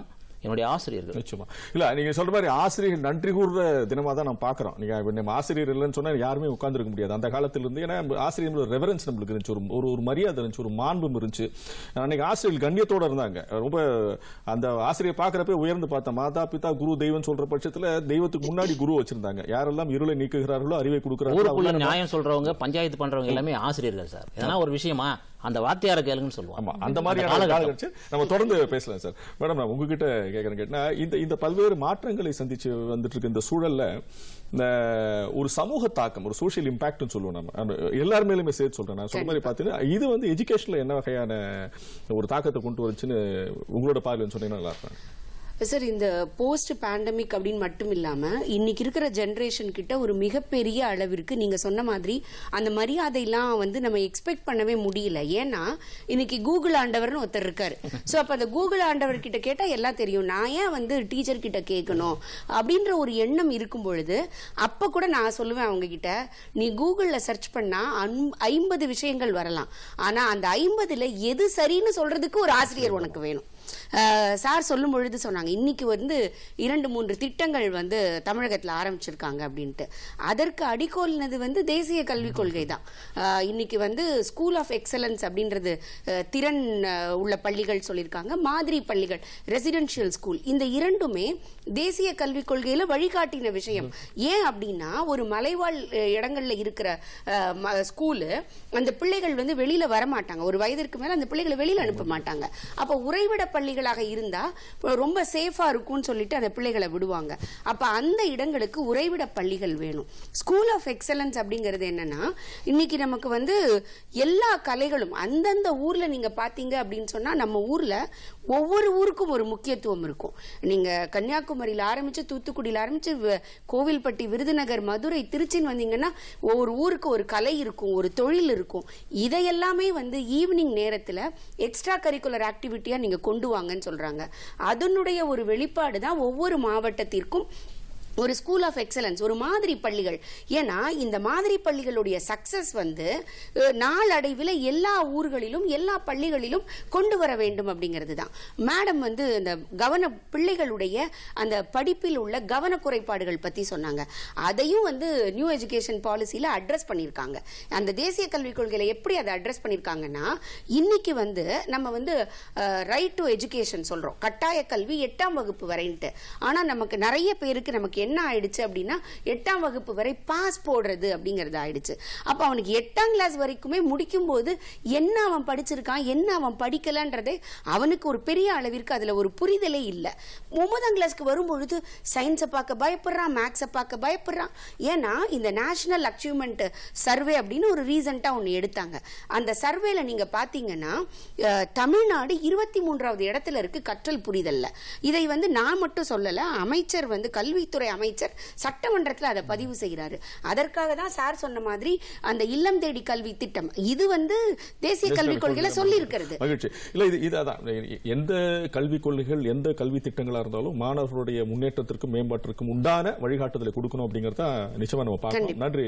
என்னுடைய ஆசிரியர்கள் நிச்சயமா இல்ல நீங்க சொல்ற மாதிரி ஆசிரியர் நன்றி கூறுற தினமா தான் நம்ம பாக்குறோம் நீங்க இப்ப நம்ம ஆசிரியர் இல்லைன்னு சொன்னா யாருமே உட்கார்ந்திருக்க முடியாது அந்த காலத்துல இருந்து ஏன்னா ஆசிரியர் ரெவரன்ஸ் நம்மளுக்கு இருந்துச்சு ஒரு ஒரு ஒரு மரியாதை இருந்துச்சு ஒரு மாண்பும் இருந்துச்சு அன்னைக்கு ஆசிரியர்கள் கண்ணியத்தோட இருந்தாங்க ரொம்ப அந்த ஆசிரியர் பாக்குறப்ப உயர்ந்து பார்த்த மாதா பிதா குரு தெய்வம் சொல்ற பட்சத்துல தெய்வத்துக்கு முன்னாடி குரு வச்சிருந்தாங்க யாரெல்லாம் இருளை நீக்குகிறார்களோ அறிவை கொடுக்கிறார்களோ ஊருக்குள்ள அவங்க நியாயம் சொல்றவங்க பஞ்சாயத்து பண்றவங்க எல்லாமே ஆசிரியர்கள் சார் இதெல்லாம் ஒரு விஷயமா அந்த வாத்தியார கேளுங்கன்னு சொல்லுவாங்க ஆமா அந்த மாதிரியான காலகட்டம். காலகட்டம் நம்ம தொடர்ந்து பேசலாம் சார் மேடம் நான் உங்ககிட்ட கேட்கறேன் கேட்டா இந்த இந்த பல்வேறு மாற்றங்களை சந்திச்சு வந்துட்டு இருக்க இந்த சூழல்ல இந்த ஒரு சமூக தாக்கம் ஒரு சோஷியல் இம்பாக்ட்னு சொல்லுவோம் நம்ம அந்த எல்லார் மேலுமே சேர்த்து சொல்றேன் நான் சொல்ற மாதிரி பார்த்தீங்கன்னா இது வந்து எஜுகேஷன்ல என்ன வகையான ஒரு தாக்கத்தை கொண்டு வந்துச்சுன்னு உங்களோட பார்வைன்னு சொன்னீங்கன்னா நல்லா இருக்கும் சார் இந்த போஸ்ட் பேண்டமிக் அப்படின்னு மட்டும் இல்லாம இன்னைக்கு இருக்கிற ஜெனரேஷன் கிட்ட ஒரு மிகப்பெரிய அளவிற்கு நீங்க சொன்ன மாதிரி அந்த மரியாதையெல்லாம் வந்து நம்ம எக்ஸ்பெக்ட் பண்ணவே முடியல ஏன்னா இன்னைக்கு கூகுள் ஆண்டவர்னு ஒருத்தர் இருக்காரு சோ அப்ப அந்த கூகுள் ஆண்டவர் கிட்ட கேட்டா எல்லாம் தெரியும் நான் ஏன் வந்து டீச்சர் கிட்ட கேட்கணும் அப்படின்ற ஒரு எண்ணம் இருக்கும் பொழுது அப்ப கூட நான் சொல்லுவேன் அவங்க கிட்ட நீ கூகுள்ல சர்ச் பண்ணா ஐம்பது விஷயங்கள் வரலாம் ஆனா அந்த ஐம்பதுல எது சரின்னு சொல்றதுக்கு ஒரு ஆசிரியர் உனக்கு வேணும் அஹ் சார் சொல்லும் பொழுது சொன்னாங்க இன்னைக்கு வந்து இரண்டு மூன்று திட்டங்கள் வந்து தமிழகத்தில் ஆரம்பிச்சிருக்காங்க அப்படின்ட்டு அதற்கு அடிக்கோலினது வந்து தேசிய கல்விக் கொள்கை தான் அஹ் இன்னைக்கு வந்து ஸ்கூல் ஆஃப் எக்ஸலன்ஸ் அப்படின்றது அஹ் திறன் அஹ் உள்ள பள்ளிகள் சொல்லியிருக்காங்க மாதிரி பள்ளிகள் ரெசிடென்ஷியல் ஸ்கூல் இந்த இரண்டுமே தேசிய கல்விக் கொள்கையில வழிகாட்டின விஷயம் ஏன் அப்படின்னா ஒரு மலைவாழ் அஹ், இடங்கள்ல இருக்கிற அஹ், ம- ஸ்கூலு அந்த பிள்ளைகள் வந்து வெளியில வர மாட்டாங்க ஒரு வயதிற்கு மேல அந்த பிள்ளைகளை வெளியில அனுப்ப மாட்டாங்க அப்ப உறைவிட பள்ளிகளாக இருந்தா ரொம்ப சேஃபா இருக்கும்னு சொல்லிட்டு அந்த பிள்ளைகளை விடுவாங்க அப்ப அந்த இடங்களுக்கு உறைவிட பள்ளிகள் வேணும் ஸ்கூல் ஆஃப் எக்ஸலன்ஸ் அப்படிங்கிறது என்னன்னா இன்னைக்கு நமக்கு வந்து எல்லா கலைகளும் அந்தந்த ஊர்ல நீங்க பாத்தீங்க அப்படின்னு சொன்னா நம்ம ஊர்ல ஒவ்வொரு ஊருக்கும் ஒரு முக்கியத்துவம் இருக்கும் நீங்க கன்னியாகுமரியில ஆரம்பிச்சு தூத்துக்குடியில ஆரம்பிச்சு வ- கோவில்பட்டி விருதுநகர் மதுரை திருச்சின்னு வந்தீங்கன்னா ஒவ்வொரு ஊருக்கு ஒரு கலை இருக்கும் ஒரு தொழில் இருக்கும் இதையெல்லாமே வந்து ஈவினிங் நேரத்துல எக்ஸ்ட்ரா கரிக்குலர் ஆக்டிவிட்டியா நீங்க கொண்டு வாங்கன்னு சொல்றாங்க அதனுடைய ஒரு வெளிப்பாடு தான் ஒவ்வொரு மாவட்டத்திற்கும் ஒரு ஸ்கூல் ஆஃப் எக்ஸலன்ஸ் ஒரு மாதிரி பள்ளிகள் ஏன்னா இந்த மாதிரி பள்ளிகளுடைய சக்சஸ் வந்து அஹ், நாளடைவில் எல்லா ஊர்களிலும் எல்லா பள்ளிகளிலும் கொண்டு வர வேண்டும் அப்படிங்கிறது தான் மேடம் வந்து இந்த கவன பிள்ளைகளுடைய அந்த படிப்பில் உள்ள கவன குறைபாடுகள் பத்தி சொன்னாங்க அதையும் வந்து நியூ எஜுகேஷன் பாலிசியில அட்ரஸ் பண்ணியிருக்காங்க அந்த தேசிய கல்விக் கொள்கையில எப்படி அதை அட்ரஸ் பண்ணியிருக்காங்கன்னா இன்னைக்கு வந்து நம்ம வந்து ரைட் டு எஜுகேஷன் சொல்றோம் கட்டாய கல்வி எட்டாம் வகுப்பு வரைன்ட்டு ஆனா நமக்கு நிறைய பேருக்கு நமக்கு என்ன ஆயிடுச்சு அப்படின்னா எட்டாம் வகுப்பு வரை பாஸ் போடுறது அப்படிங்கறது ஆயிடுச்சு அப்ப அவனுக்கு எட்டாம் கிளாஸ் வரைக்குமே முடிக்கும் போது என்ன அவன் படிச்சிருக்கான் என்ன அவன் படிக்கலன்றதே அவனுக்கு ஒரு பெரிய அளவிற்கு அதுல ஒரு புரிதலே இல்ல ஒன்பதாம் கிளாஸ்க்கு வரும்பொழுது சயின்ஸை பார்க்க பயப்படுறான் மேக்ஸை பார்க்க பயப்படுறான் ஏன்னா இந்த நேஷனல் அச்சீவ்மெண்ட் சர்வே அப்படின்னு ஒரு ரீசெண்டா ஒன்னு எடுத்தாங்க அந்த சர்வேல நீங்க பாத்தீங்கன்னா அஹ், தமிழ்நாடு இருபத்தி மூன்றாவது இடத்துல இருக்கு கற்றல் புரிதல்ல இதை வந்து நான் மட்டும் சொல்லல அமைச்சர் வந்து கல்வித்துறை அமைச்சர் சட்டமன்றத்துல அதை பதிவு செய்கிறாரு அதற்காக தான் சார் சொன்ன மாதிரி அந்த இல்லம் தேடி கல்வி திட்டம் இது வந்து தேசிய கல்விக் கொள்கையில சொல்லி இருக்கிறது மகிழ்ச்சி இல்ல இது இது அதான் எந்த கல்விக் கொள்கைகள் எந்த கல்வி திட்டங்களா இருந்தாலும் மாணவர்களுடைய முன்னேற்றத்திற்கும் மேம்பாட்டிற்கும் உண்டான வழிகாட்டுதலை கொடுக்கணும் அப்படிங்கறத நிச்சயமா நம்ம பார்க்கணும் நன்றி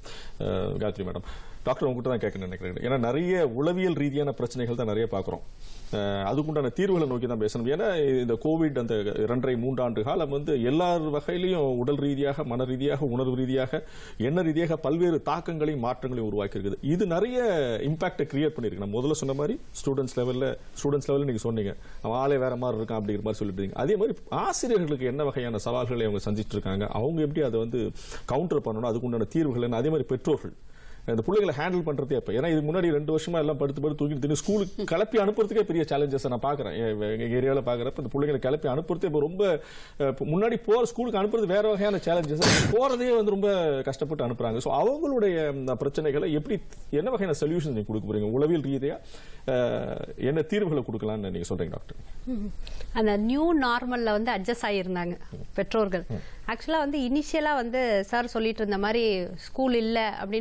அஹ், காயத்ரி மேடம் டாக்டர் உங்ககிட்ட தான் கேட்க நினைக்கிறேன் ஏன்னா நிறைய உளவியல் ரீதியான பிரச்சனைகள் தான் நிறைய பார்க்கிறோம் அஹ், அதுக்குண்டான தீர்வுகளை நோக்கி தான் பேசணும் ஏன்னா இந்த கோவிட் அந்த இரண்டரை மூன்றாண்டு காலம் வந்து எல்லார் வகையிலையும் உடல் ரீதியாக மன ரீதியாக உணர்வு ரீதியாக எண்ண ரீதியாக பல்வேறு தாக்கங்களையும் மாற்றங்களையும் உருவாக்கி இருக்குது இது நிறைய இம்பாக்டை கிரியேட் பண்ணிருக்கு நான் முதல்ல சொன்ன மாதிரி ஸ்டூடெண்ட்ஸ் லெவல்ல ஸ்டூடெண்ட்ஸ் லெவலில் நீங்க சொன்னீங்க அவன் ஆளே வேற மாதிரி இருக்கான் அப்படிங்கிற மாதிரி சொல்லிட்டு இருக்கீங்க. அதே மாதிரி ஆசிரியர்களுக்கு என்ன வகையான சவால்களை அவங்க சந்திச்சிட்டு இருக்காங்க அவங்க எப்படி அதை வந்து கவுண்டர் பண்ணணும் அதுக்குண்டான தீர்வுகள் என்ன அதே மாதிரி பெற்றோர்கள் இந்த பிள்ளைகளை ஹேண்டில் பண்றதே அப்ப ஏன்னா இது முன்னாடி ரெண்டு வருஷமா எல்லாம் படுத்து படுத்து தூக்கிட்டு தின்னு ஸ்கூலுக்கு கிளப்பி அனுப்புறதுக்கே பெரிய சேலஞ்சஸ் நான் பாக்குறேன் எங்க ஏரியாவில் பாக்குறப்ப இந்த பிள்ளைகளை கிளப்பி அனுப்புறதே இப்ப ரொம்ப அஹ், இப்ப முன்னாடி போற ஸ்கூலுக்கு அனுப்புறது வேற வகையான சேலஞ்சஸ் போறதே வந்து ரொம்ப கஷ்டப்பட்டு அனுப்புறாங்க ஸோ அவங்களுடைய இந்த பிரச்சனைகளை எப்படி என்ன வகையான சொல்யூஷன் நீங்க கொடுக்க போறீங்க உளவியல் ரீதியா அஹ், என்ன தீர்வுகளை கொடுக்கலாம்னு நீங்க சொல்றீங்க டாக்டர் அந்த நியூ நார்மல்ல வந்து அட்ஜஸ்ட் ஆகியிருந்தாங்க பெற்றோர்கள் ஆக்சுவலா வந்து இனிஷியலா வந்து சார் சொல்லிட்டு இருந்த மாதிரி ஸ்கூல் இல்ல அப்படின்னு கொஞ்ச நாள்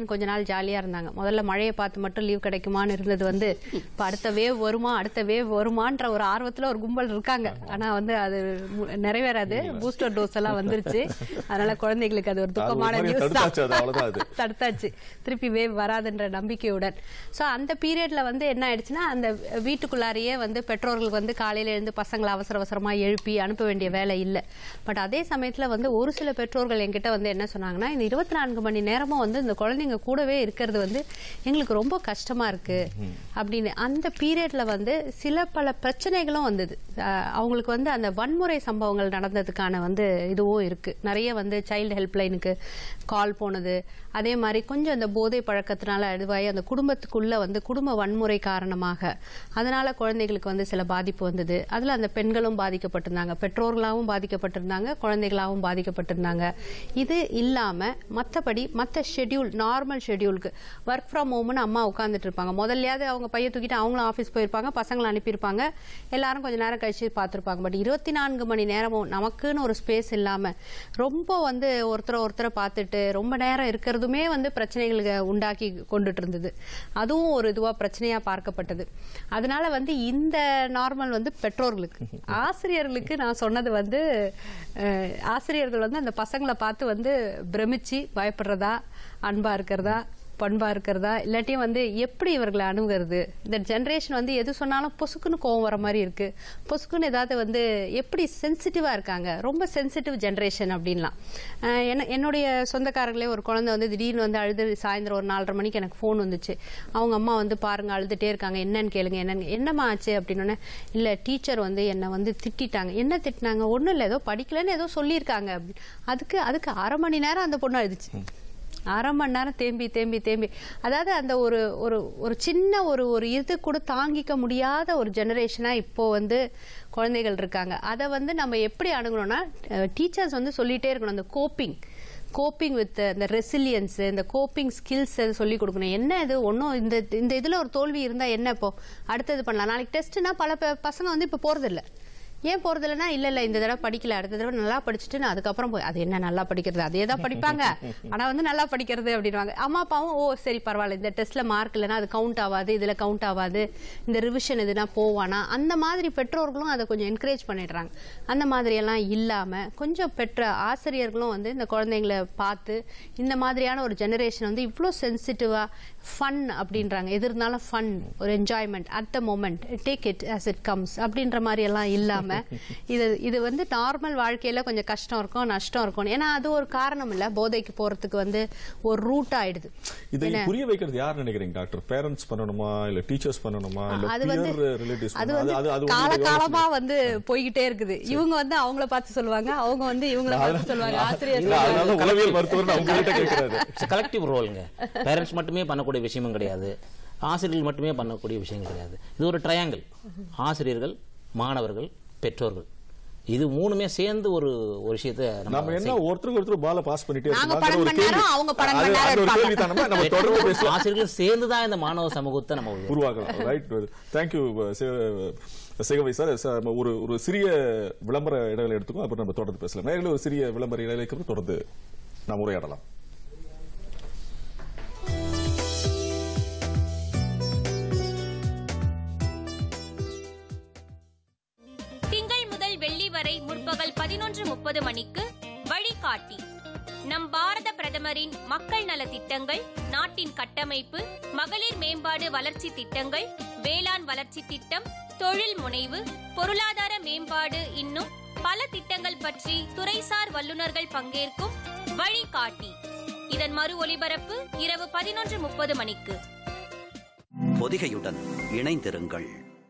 ஜாலியா இருந்தாங்க முதல்ல மழையை பார்த்து மட்டும் லீவ் கிடைக்குமான்னு இருந்தது வந்து இப்ப அடுத்த வேவ் வருமா அடுத்த வேவ் வருமான்ற ஒரு ஆர்வத்துல ஒரு கும்பல் இருக்காங்க ஆனா வந்து அது மு- நிறைவேறாது பூஸ்டர் டோஸ் எல்லாம் வந்துருச்சு அதனால குழந்தைகளுக்கு அது ஒரு அது ஒரு துக்கமான மாதிரி நியூஸ் தடுத்தாச்சு, அது அவ்வளவுதான் அது. தடுத்தாச்சு திருப்பி வேவ் வராதுன்ற நம்பிக்கையுடன் சோ அந்த பீரியட்ல வந்து என்ன ஆயிடுச்சுன்னா அந்த வீட்டுக்குள்ளாரையே வந்து பெற்றோர்களுக்கு வந்து காலையில எழுந்து பசங்களை அவசர அவசரமா எழுப்பி அனுப்ப வேண்டிய வேலை இல்லை பட் அதே சமயத்துல வந்து ஒரு சில பெற்றோர்கள் என்கிட்ட வந்து என்ன சொன்னாங்கன்னா இந்த இருபத்தி நான்கு மணி நேரமும் வந்து இந்த குழந்தைங்க கூடவே இருக்கிறது வந்து எங்களுக்கு ரொம்ப கஷ்டமா இருக்கு அப்படின்னு அந்த பீரியட்ல வந்து சில பல பிரச்சனைகளும் வந்தது அஹ் அவங்களுக்கு வந்து அந்த வன்முறை சம்பவங்கள் நடந்ததுக்கான வந்து இதுவும் இருக்கு நிறைய வந்து சைல்டு ஹெல்ப்லைனுக்கு கால் போனது அதே மாதிரி கொஞ்சம் அந்த போதை பழக்கத்தினால அதுவாகி அந்த குடும்பத்துக்குள்ள வந்து குடும்ப வன்முறை காரணமாக அதனால குழந்தைகளுக்கு வந்து சில பாதிப்பு வந்தது அதுல அந்த பெண்களும் பாதிக்கப்பட்டிருந்தாங்க பெற்றோர்களாகவும் பாதிக்கப்பட்டிருந்தாங்க குழந்தைகளாகவும் பாதிக்கப்பட்டிருந்தாங்க இது இல்லாம மத்தபடி மத்த ஷெட்யூல் நார்மல் ஷெட்யூலுக்கு ஒர்க் ஃப்ரம் ஹோம்னு அம்மா உட்காந்துட்டு இருப்பாங்க முதல்லையாவது அவங்க பைய தூக்கிட்டு அவங்களும் ஆஃபீஸ் போயிருப்பாங்க பசங்களை அனுப்பியிருப்பாங்க எல்லாரும் கொஞ்ச நேரம் கழிச்சு பார்த்துருப்பாங்க பட் இருபத்தி நான்கு மணி நேரமும் நமக்குன்னு ஒரு ஸ்பேஸ் இல்லாம ரொம்ப வந்து ஒருத்தரை ஒருத்தரை பார்த்துட்டு ரொம்ப நேரம் இருக்கிறதுமே வந்து பிரச்சனைகளுக்கு உண்டாக்கி கொண்டுட்டு இருந்தது அதுவும் ஒரு இதுவா பிரச்சனையா பார்க்கப்பட்டது அதனால வந்து இந்த நார்மல் வந்து பெற்றோர்களுக்கு ஆசிரியர்களுக்கு நான் சொன்னது வந்து அஹ், ஆசிரியர்கள் வந்து அந்த பசங்களை பார்த்து வந்து பிரமிச்சு பயப்படுறதா அன்பா இருக்கிறதா பண்பா இருக்கிறதா இல்லாட்டியும் வந்து எப்படி இவர்களை அணுகிறது இந்த ஜென்ரேஷன் வந்து எது சொன்னாலும் பொசுக்குன்னு கோவம் வர மாதிரி இருக்கு பொசுக்குன்னு ஏதாவது வந்து எப்படி சென்சிட்டிவா இருக்காங்க ரொம்ப சென்சிட்டிவ் ஜென்ரேஷன் அப்படின்லாம் அஹ் என்ன என்னுடைய சொந்தக்காரங்களே ஒரு குழந்தை வந்து திடீர்னு வந்து அழுது சாயந்தரம் ஒரு நாலரை மணிக்கு எனக்கு ஃபோன் வந்துச்சு அவங்க அம்மா வந்து பாருங்க அழுதுட்டே இருக்காங்க என்னன்னு கேளுங்க என்னன்னு என்னம்மா ஆச்சு அப்படின்னு இல்ல டீச்சர் வந்து என்னை வந்து திட்டிட்டாங்க என்ன திட்டினாங்க ஒண்ணும் இல்லை ஏதோ படிக்கலன்னு ஏதோ சொல்லியிருக்காங்க அப்படி. அதுக்கு அதுக்கு அரை மணி நேரம் அந்த பொண்ணு அழுதுச்சு அரை மணி நேரம் தேம்பி தேம்பி தேம்பி அதாவது அந்த ஒரு ஒரு ஒரு சின்ன ஒரு ஒரு இது கூட தாங்கிக்க முடியாத ஒரு ஜெனரேஷனா இப்போ வந்து குழந்தைகள் இருக்காங்க அதை வந்து நம்ம எப்படி அணுகணும்னா டீச்சர்ஸ் வந்து சொல்லிட்டே இருக்கணும் அந்த கோப்பிங் கோப்பிங் வித் இந்த ரெசிலியன்ஸ் இந்த கோப்பிங் ஸ்கில்ஸ் சொல்லி கொடுக்கணும் என்ன இது ஒன்றும் இந்த இந்த இதுல ஒரு தோல்வி இருந்தா என்ன இப்போ அடுத்தது பண்ணலாம் நாளைக்கு டெஸ்ட்னா பல ப- பசங்க வந்து இப்போ போறதில்ல ஏன் போறது இல்லைன்னா இல்ல இல்ல இந்த தடவை படிக்கல அடுத்த தடவை நல்லா படிச்சுட்டு நான் அதுக்கப்புறம் போய் அது என்ன நல்லா படிக்கிறது அதே தான் படிப்பாங்க ஆனா வந்து நல்லா படிக்கிறது அப்படின்வாங்க அம்மா அப்பாவும் ஓ சரி பரவாயில்ல இந்த டெஸ்ட்ல மார்க் இல்லைன்னா அது கவுண்ட் ஆகாது இதுல கவுண்ட் ஆகாது இந்த ரிவிஷன் இதுனா போவானா அந்த மாதிரி பெற்றோர்களும் அதை கொஞ்சம் என்கரேஜ் பண்ணிடுறாங்க அந்த மாதிரி எல்லாம் இல்லாம கொஞ்சம் பெற்ற ஆசிரியர்களும் வந்து இந்த குழந்தைங்களை பார்த்து இந்த மாதிரியான ஒரு ஜெனரேஷன் வந்து இவ்வளோ சென்சிட்டிவா ஃபன் அப்படின்றாங்க எது இருந்தாலும் ஃபன் ஒரு enjoyment at the moment take it as it comes அப்படின்ற மாதிரி எல்லாம் இல்லாம இது இது வந்து நார்மல் வாழ்க்கையில கொஞ்சம் கஷ்டம் இருக்கும் நஷ்டம் இருக்கும் ஏன்னா அது ஒரு காரணம் இல்ல போதைக்கு போறதுக்கு வந்து ஒரு ரூட் ஆயிடுது இதை என்ன? புரிய வைக்கிறது யார் நினைக்கிறீங்க டாக்டர் பேரண்ட்ஸ் பண்ணணுமா இல்ல டீச்சர்ஸ் பண்ணணுமா இல்ல அது வந்து பியர் ரிலேட்டிவ்ஸ் அது வந்து காலகாலமா வந்து போய்கிட்டே இருக்குது இவங்க வந்து அவங்கள பார்த்து சொல்லுவாங்க அவங்க வந்து இவங்கள பார்த்து சொல்லுவாங்க ஆசிரியர் இல்ல, அதனால உளவியல் மருத்துவர் அவங்க கிட்ட கேட்கிறாரு கலெக்டிவ் ரோலுங்க பேரண்ட்ஸ் மட்டுமே பண்ணக்கூடிய விஷயமும் கிடையாது ஆசிரியர்கள் மட்டுமே பண்ணக்கூடிய விஷயங்கள் கிடையாது இது ஒரு ட்ரையாங்கிள் ஆசிரியர்கள் மாணவர்கள் பெற்றோர்கள் இது மூணுமே சேர்ந்து ஒரு ஒரு விஷயத்தை நம்ம என்ன ஒருத்தருக்கு ஒருத்தர் பால பாஸ் பண்ணிட்டே நாங்க இருக்கோம் பன்னெண்டு மணி நேரம், அவங்க பன்னெண்டு மணி நேரம் அது ஒரு இருப்பாங்க. கேள்வி தானே நம்ம தொடர்ந்து பேசலாம் ஆசிரியர்கள் சேர்ந்து தான் இந்த மாணவ சமூகத்தை நம்ம உருவாக்கலாம் ரைட் தேங்க்யூ சிகவை சார் சார், நம்ம ஒரு ஒரு சிறிய விளம்பர இடைவெளி எடுத்துக்கோ அப்புறம் நம்ம தொடர்ந்து பேசலாம் நேரில் ஒரு சிறிய விளம்பர இடைவெளிக்கு அப்புறம் தொடர்ந்து நாம் உரையாடலாம் திங்கள் முதல் வெள்ளி வரை முற்பகல் பதினொன்று முப்பது மணிக்கு வழிகாட்டி நம் பாரத பிரதமரின் மக்கள் நல திட்டங்கள் நாட்டின் கட்டமைப்பு மகளிர் மேம்பாடு வளர்ச்சி திட்டங்கள் வேளாண் வளர்ச்சி திட்டம் தொழில் முனைவு பொருளாதார மேம்பாடு இன்னும் பல திட்டங்கள் பற்றி துறைசார் வல்லுநர்கள் பங்கேற்கும் வழிகாட்டி இதன் மறு ஒலிபரப்பு இரவு பதினொன்று முப்பது மணிக்கு பொதிகையுடன் இணைந்திருங்கள்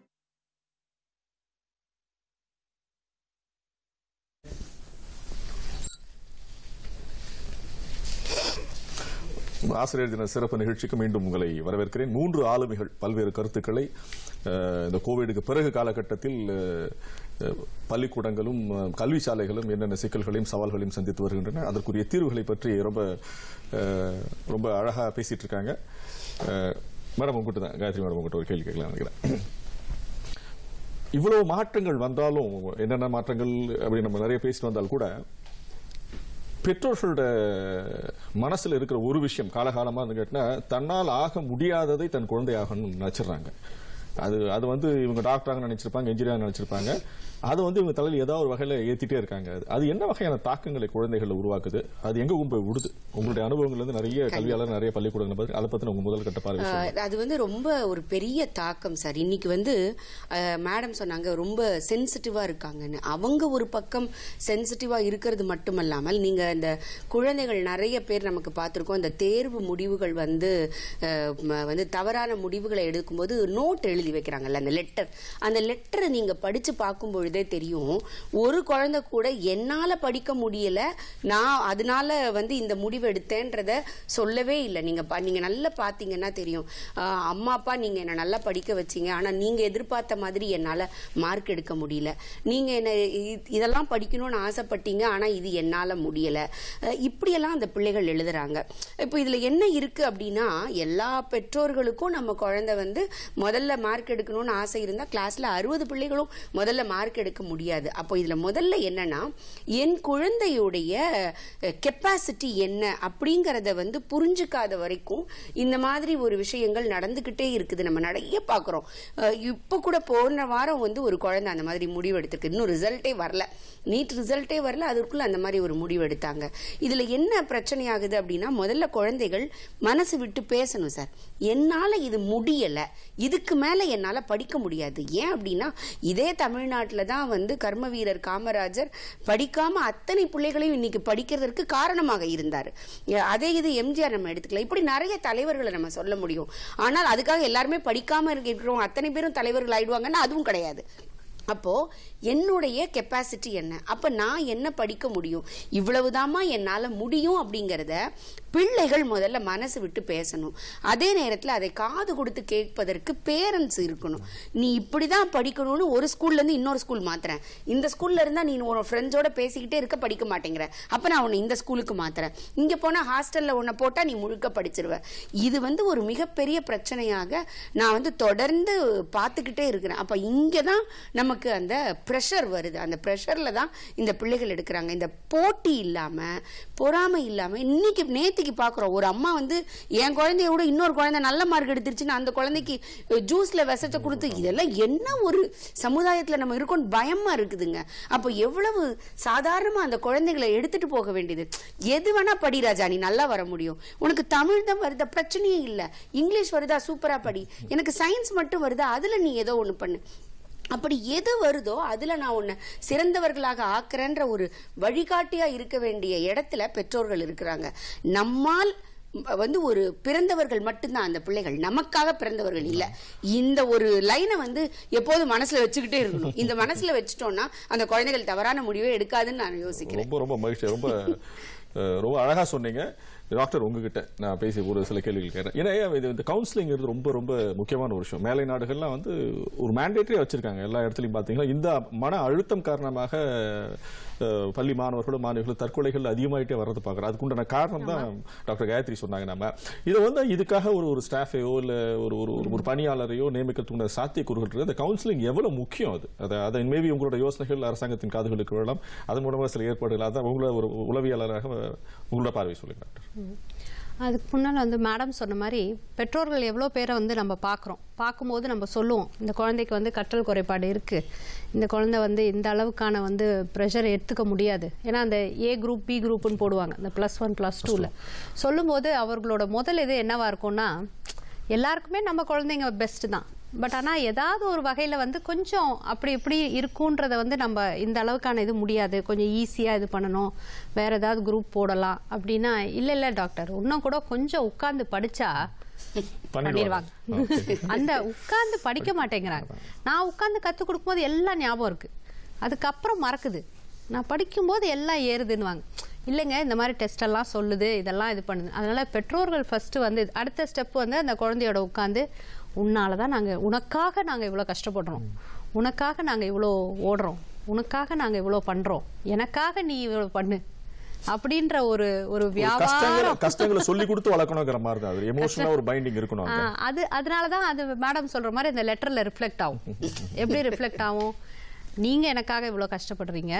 ஆசிரியர் தின சிறப்பு நிகழ்ச்சிக்கு மீண்டும் உங்களை வரவேற்கிறேன் மூன்று ஆளுமைகள் பல்வேறு கருத்துக்களை அஹ், இந்த கோவிடுக்கு பிறகு காலகட்டத்தில் அஹ், அஹ், பள்ளிக்கூடங்களும் அஹ், கல்வி சாலைகளும் என்னென்ன சிக்கல்களையும் சவால்களையும் சந்தித்து வருகின்றன அதற்குரிய தீர்வுகளை பற்றி ரொம்ப அஹ், ரொம்ப அழகா பேசிட்டு இருக்காங்க அஹ், மேடம் உங்ககிட்ட தான் காயத்ரி மேடம் உங்ககிட்ட ஒரு கேள்வி கேட்கலாம் நினைக்கிறேன் இவ்வளவு மாற்றங்கள் வந்தாலும் என்னென்ன மாற்றங்கள் அப்படி நம்ம நிறைய பேசிட்டு வந்தால் கூட பெற்றோர்களோட மனசுல இருக்கிற ஒரு விஷயம் காலகாலமா கேட்டினா தன்னால் ஆக முடியாததை தன் குழந்தை ஆகணும்னு நினைச்சிடுறாங்க அது அது வந்து இவங்க டாக்டராக நினைச்சிருப்பாங்க இன்ஜினியராக நினைச்சிருப்பாங்க அது வந்து இவங்க தலையில் ஏதாவது ஒரு வகையில ஏத்திட்டே இருக்காங்க அது. அது என்ன வகையான தாக்கங்களை குழந்தைகளை உருவாக்குது அது எங்க கொண்டு போய் விடுது உங்களுடைய அனுபவங்கள்ல இருந்து நிறைய கல்வியாளர் நிறைய பள்ளிக்கூடங்களை பத்தி அதை பத்தின உங்க முதல் கட்ட பார்வை சொல்லுங்க. ஆஹ் அது வந்து ரொம்ப ஒரு பெரிய தாக்கம் சார் இன்னைக்கு வந்து மேடம் சொன்னாங்க ரொம்ப சென்சிட்டிவா இருக்காங்கன்னு அவங்க ஒரு பக்கம் சென்சிட்டிவா இருக்கிறது மட்டுமல்லாமல் நீங்க இந்த குழந்தைகள் நிறைய பேர் நமக்கு பார்த்திருக்கோம் இந்த தேர்வு முடிவுகள் வந்து ஆஹ் ம- வந்து தவறான முடிவுகளை எடுக்கும்போது நோட் எழுதி வைக்கிறாங்கல்ல அந்த லெட்டர் அந்த லெட்டரை நீங்க படிச்சு பார்க்கும் பொழுதே தெரியும் ஒரு குழந்தை கூட என்னால படிக்க முடியல நான் அதனால வந்து இந்த முடிவு எடுத்தேன்றத சொல்லவே இல்லை நீங்க பா- நீங்க நல்லா பாத்தீங்கன்னா தெரியும் ஆஹ் அம்மா அப்பா நீங்க என்ன நல்லா படிக்க வச்சீங்க ஆனா நீங்க எதிர்பார்த்த மாதிரி என்னால மார்க் எடுக்க முடியல நீங்க என்ன இ- இதெல்லாம் படிக்கணும்னு ஆசைப்பட்டீங்க ஆனா இது என்னால முடியல அஹ் இப்படியெல்லாம் அந்த பிள்ளைகள் எழுதுறாங்க இப்போ இதுல என்ன இருக்கு அப்படின்னா எல்லா பெற்றோர்களுக்கும் நம்ம குழந்தை வந்து முதல்ல மார்க் எடுக்கணும்னு ஆசை இருந்தா கிளாஸ்ல அறுபது பிள்ளைகளும் முதல்ல மார்க் எடுக்க முடியாது அப்போ இதுல முதல்ல என்னன்னா என் குழந்தையுடைய கெப்பாசிட்டி என்ன அப்படிங்கறத வந்து புரிஞ்சுக்காத வரைக்கும் இந்த மாதிரி ஒரு விஷயங்கள் நடந்துகிட்டே இருக்குது நம்ம நிறைய பாக்குறோம் அஹ் இப்ப கூட போன வாரம் வந்து ஒரு குழந்தை அந்த மாதிரி முடிவு எடுத்திருக்கு இன்னும் ரிசல்ட்டே வரல நீட் ரிசல்ட்டே வரல அதற்குள்ள அந்த மாதிரி ஒரு முடிவு எடுத்தாங்க இதுல என்ன பிரச்சனை ஆகுது அப்படின்னா முதல்ல குழந்தைகள் மனசு விட்டு பேசணும் சார் என்னால இது முடியல இதுக்கு மேல என்னால படிக்க முடியாது ஏன் அப்படின்னா இதே தமிழ்நாட்டில் தான் வந்து கர்ம வீரர் காமராஜர் படிக்காம அத்தனை பிள்ளைகளையும் இன்னைக்கு படிக்கிறதற்கு காரணமாக இருந்தார் அதே இது எம்ஜிஆர் நம்ம எடுத்துக்கலாம் இப்படி நிறைய தலைவர்களை நம்ம சொல்ல முடியும் ஆனால் அதுக்காக எல்லாருமே படிக்காம இருக்கிறோம் அத்தனை பேரும் தலைவர்கள் ஆயிடுவாங்கன்னா அதுவும் கிடையாது அப்போ என்னுடைய கெப்பாசிட்டி என்ன அப்ப நான் என்ன படிக்க முடியும் இவ்வளவுதாம்மா என்னால முடியும் அப்படிங்கறத பிள்ளைகள் முதல்ல மனசு விட்டு பேசணும் அதே நேரத்துல அதை காது கொடுத்து கேட்பதற்கு பேரண்ட்ஸ் இருக்கணும் நீ இப்படிதான் படிக்கணும்னு ஒரு ஸ்கூல்ல இருந்து இன்னொரு ஸ்கூல் மாத்துறேன் இந்த ஸ்கூல்ல இருந்தா நீ உன் ஃப்ரெண்ட்ஸோட பேசிக்கிட்டே இருக்க படிக்க மாட்டேங்கிற அப்ப நான் உன்னை இந்த ஸ்கூலுக்கு மாத்துறேன் இங்க போனா ஹாஸ்டல்ல உன்னை போட்டா நீ முழுக்க படிச்சிருவ இது வந்து ஒரு மிகப்பெரிய பிரச்சனையாக நான் வந்து தொடர்ந்து பார்த்துக்கிட்டே இருக்கிறேன் அப்ப இங்கதான் நமக்கு அந்த ப்ரெஷர் வருது அந்த ப்ரெஷர்ல தான் இந்த பிள்ளைகள் எடுக்கிறாங்க இந்த போட்டி இல்லாம பொறாமை இல்லாம இன்னைக்கு நேத்திக்கு பாக்குறோம் ஒரு அம்மா வந்து என் குழந்தைய விட இன்னொரு குழந்தை நல்ல மார்க் எடுத்துருச்சுன்னு அந்த குழந்தைக்கு ஜூஸ்ல விஷத்தை கொடுத்து இதெல்லாம் என்ன ஒரு சமுதாயத்துல நம்ம இருக்கோம் பயமா இருக்குதுங்க அப்போ எவ்வளவு சாதாரணமா அந்த குழந்தைகளை எடுத்துட்டு போக வேண்டியது எது வேணா படி ராஜா நீ நல்லா வர முடியும் உனக்கு தமிழ் தான் வருதா பிரச்சனையே இல்ல இங்கிலீஷ் வருதா சூப்பரா படி எனக்கு சயின்ஸ் மட்டும் வருதா அதுல நீ ஏதோ ஒண்ணு பண்ணு அப்படி எது வருதோ அதுல நான் உன்னை சிறந்தவர்களாக ஆக்குறேன்ற ஒரு வழிகாட்டியா இருக்க வேண்டிய இடத்துல பெற்றோர்கள் இருக்கிறாங்க நம்மால் வந்து ஒரு பிறந்தவர்கள் மட்டும்தான் அந்த பிள்ளைகள் நமக்காக பிறந்தவர்கள் இல்ல இந்த ஒரு லைனை வந்து எப்போதும் மனசுல வச்சுக்கிட்டே இருக்கணும் இந்த மனசுல வச்சுட்டோம்னா அந்த குழந்தைகள் தவறான முடிவே எடுக்காதுன்னு நான் யோசிக்கிறேன் ரொம்ப ரொம்ப மகிழ்ச்சி ரொம்ப அஹ், ரொம்ப அழகா சொன்னீங்க டாக்டர் உங்ககிட்ட நான் பேசி ஒரு சில கேள்விகள் கேட்டேன் ஏன்னா இது இந்த கவுன்சிலிங்கிறது ரொம்ப ரொம்ப முக்கியமான ஒரு விஷயம் மேலை நாடுகள்லாம் வந்து ஒரு மேண்டேட்டரியா வச்சிருக்காங்க எல்லா இடத்துலையும் பார்த்தீங்கன்னா இந்த மன அழுத்தம் காரணமாக அஹ், பள்ளி மாணவர்களும் மாணவிகளும் தற்கொலைகள் அதிகமாயிட்டே வர்றது பார்க்குறோம் அதுக்குண்டான காரணம் தான் டாக்டர் காயத்ரி சொன்னாங்க நம்ம இதை வந்து இதுக்காக ஒரு ஒரு ஸ்டாஃபையோ இல்ல ஒரு ஒரு ஒரு- ஒரு பணியாளரையோ நியமிக்கிறதுக்கு சாத்தியக்கூறுகள் இருக்கு அந்த கவுன்சிலிங் எவ்வளவு முக்கியம் அது அதை அதை மேபி உங்களோட யோசனைகள் அரசாங்கத்தின் காதுகளுக்கு விழலாம் அதன் மூலமாக சில ஏற்பாடுகள் அதான் உங்களை ஒரு உளவியலாளராக உங்களோட பார்வை சொல்லுங்க டாக்டர் அதுக்கு முன்னால் வந்து மேடம் சொன்ன மாதிரி பெற்றோர்கள் எவ்வளோ பேரை வந்து நம்ம பார்க்குறோம் பார்க்கும்போது நம்ம சொல்லுவோம் இந்த குழந்தைக்கு வந்து கற்றல் குறைபாடு இருக்குது இந்த குழந்தை வந்து இந்த அளவுக்கான வந்து ப்ரெஷர் எடுத்துக்க முடியாது ஏன்னா அந்த ஏ குரூப் பி குரூப்னு போடுவாங்க இந்த ப்ளஸ் ஒன் ப்ளஸ் டூவில் சொல்லும்போது அவர்களோட முதல் இது என்னவா இருக்கும்னா எல்லாருக்குமே நம்ம குழந்தைங்க பெஸ்ட் தான் பட் ஆனால் ஏதாவது ஒரு வகையில் வந்து கொஞ்சம் அப்படி இப்படி இருக்குன்றத வந்து நம்ம இந்த அளவுக்கான இது முடியாது கொஞ்சம் ஈஸியாக இது பண்ணணும் வேற ஏதாவது குரூப் போடலாம் அப்படின்னா இல்லை இல்லை டாக்டர் இன்னும் கூட கொஞ்சம் உட்கார்ந்து படிச்சா பண்ணிடுவாங்க அந்த உட்கார்ந்து படிக்க மாட்டேங்கிறாங்க நான் உட்கார்ந்து கற்றுக் கொடுக்கும்போது எல்லாம் ஞாபகம் இருக்கு அதுக்கப்புறம் மறக்குது நான் படிக்கும்போது எல்லாம் ஏறுதுன்னுவாங்க இல்லைங்க இந்த மாதிரி டெஸ்ட் எல்லாம் சொல்லுது இதெல்லாம் இது பண்ணுது அதனால பெற்றோர்கள் ஃபர்ஸ்ட் வந்து அடுத்த ஸ்டெப் வந்து அந்த குழந்தையோட உட்காந்து உன்னால தான் நாங்கள் உனக்காக நாங்கள் இவ்வளோ கஷ்டப்படுறோம் உனக்காக நாங்கள் இவ்வளோ ஓடுறோம் உனக்காக நாங்கள் இவ்வளோ பண்ணுறோம் எனக்காக நீ இவ்வளோ பண்ணு அப்படின்ற ஒரு ஒரு கஷ்டங்களை வியாபாரம் கஷ்டங்களை சொல்லி கொடுத்து வளர்க்கணுங்கிற மாதிரி தான் அது எமோஷனலா ஒரு பைண்டிங் இருக்கணும் ஆ, அங்க. அது அதனால தான் அது மேடம் சொல்ற மாதிரி இந்த லெட்டர்ல ரிஃப்ளெக்ட் ஆகும் எப்படி ரிஃப்ளெக்ட் ஆகும் நீங்க எனக்காக இவ்வளோ கஷ்டப்படுறீங்க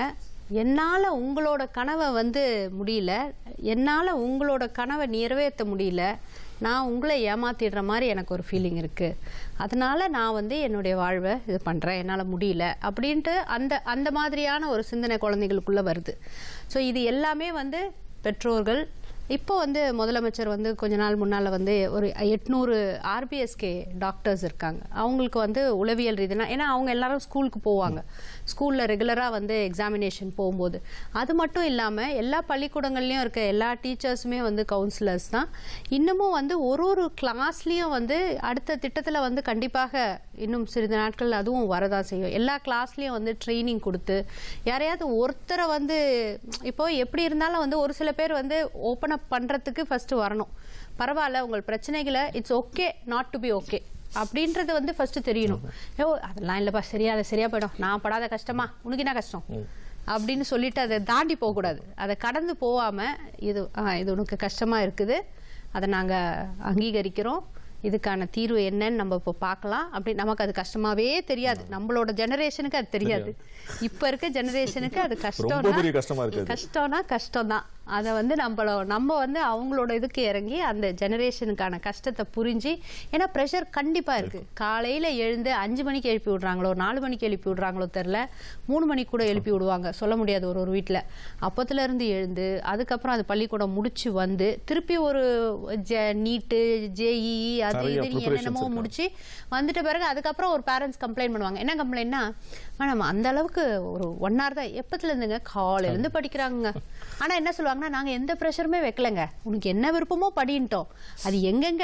என்னால் உங்களோட கனவை வந்து முடியல என்னால் உங்களோட கனவை நிறைவேற்ற முடியல நான் உங்களை ஏமாத்திடுற மாதிரி எனக்கு ஒரு ஃபீலிங் இருக்குது அதனால நான் வந்து என்னுடைய வாழ்வை இது பண்ணுறேன் என்னால் முடியல அப்படின்ட்டு அந்த அந்த மாதிரியான ஒரு சிந்தனை குழந்தைகளுக்குள்ளே வருது ஸோ இது எல்லாமே வந்து பெற்றோர்கள் இப்போ வந்து முதலமைச்சர் வந்து கொஞ்ச நாள் முன்னால் வந்து ஒரு எட்நூறு ஆர்பிஎஸ்கே டாக்டர்ஸ் இருக்காங்க அவங்களுக்கு வந்து உளவியல் ரீதினா ஏன்னா அவங்க எல்லாரும் ஸ்கூலுக்கு போவாங்க ஸ்கூலில் ரெகுலராக வந்து எக்ஸாமினேஷன் போகும்போது அது மட்டும் இல்லாமல் எல்லா பள்ளிக்கூடங்கள்லையும் இருக்க எல்லா டீச்சர்ஸுமே வந்து கவுன்சிலர்ஸ் தான் இன்னமும் வந்து ஒரு ஒரு கிளாஸ்லேயும் வந்து அடுத்த திட்டத்தில் வந்து கண்டிப்பாக இன்னும் சிறிது நாட்கள் அதுவும் வரதான் செய்யும் எல்லா கிளாஸ்லேயும் வந்து ட்ரைனிங் கொடுத்து யாரையாவது ஒருத்தரை வந்து இப்போ எப்படி இருந்தாலும் வந்து ஒரு சில பேர் வந்து ஓப்பன் அப் பண்ணுறதுக்கு ஃபஸ்ட்டு வரணும் பரவாயில்ல உங்கள் பிரச்சனைகளை it's okay not to be okay அப்படின்றது வந்து ஃபர்ஸ்ட் தெரியணும் ஓ அதெல்லாம் இல்லைப்பா சரியா அது சரியா போயிடும் நான் படாத கஷ்டமா உனக்கு என்ன கஷ்டம் அப்படின்னு சொல்லிட்டு அதை தாண்டி போகக்கூடாது அதை கடந்து போகாம இது ஆ, இது உனக்கு கஷ்டமா இருக்குது அதை நாங்க அங்கீகரிக்கிறோம் இதுக்கான தீர்வு என்னன்னு நம்ம இப்போ பார்க்கலாம் அப்படி நமக்கு அது கஷ்டமாவே தெரியாது நம்மளோட ஜெனரேஷனுக்கு அது தெரியாது இப்ப இருக்க ஜெனரேஷனுக்கு அது ரொம்ப பெரிய கஷ்டம் கஷ்டமா இருக்கு அது. கஷ்டம்னா கஷ்டம் தான் அதை வந்து நம்மள நம்ம வந்து அவங்களோட இதுக்கு இறங்கி அந்த ஜெனரேஷனுக்கான கஷ்டத்தை புரிஞ்சு ஏன்னா ப்ரெஷர் கண்டிப்பா இருக்கு காலையில எழுந்து அஞ்சு மணிக்கு எழுப்பி விடுறாங்களோ நாலு மணிக்கு எழுப்பி விடுறாங்களோ தெரில மூணு மணிக்கு கூட எழுப்பி விடுவாங்க சொல்ல முடியாது ஒரு ஒரு வீட்டில் அப்பத்துல இருந்து எழுந்து அதுக்கப்புறம் அது பள்ளிக்கூடம் முடிச்சு வந்து திருப்பி ஒரு நீட்டு ஜேஇ அது நிறைய இது preparations என்னென்னமோ இருக்கு. முடிச்சு வந்துட்ட பிறகு அதுக்கப்புறம் ஒரு பேரண்ட்ஸ் கம்ப்ளைண்ட் பண்ணுவாங்க என்ன கம்ப்ளைண்ட்னா மேடம் அந்த அளவுக்கு ஒரு ஒன் ஹவர் தான் எப்பத்துல இருந்துங்க காலையில இருந்து படிக்கிறாங்க ஆனா என்ன சொல்லுவாங்கன்னா நாங்க எந்த ப்ரெஷருமே வைக்கலங்க உனக்கு என்ன விருப்பமோ படின்ட்டோம் அது எங்கெங்க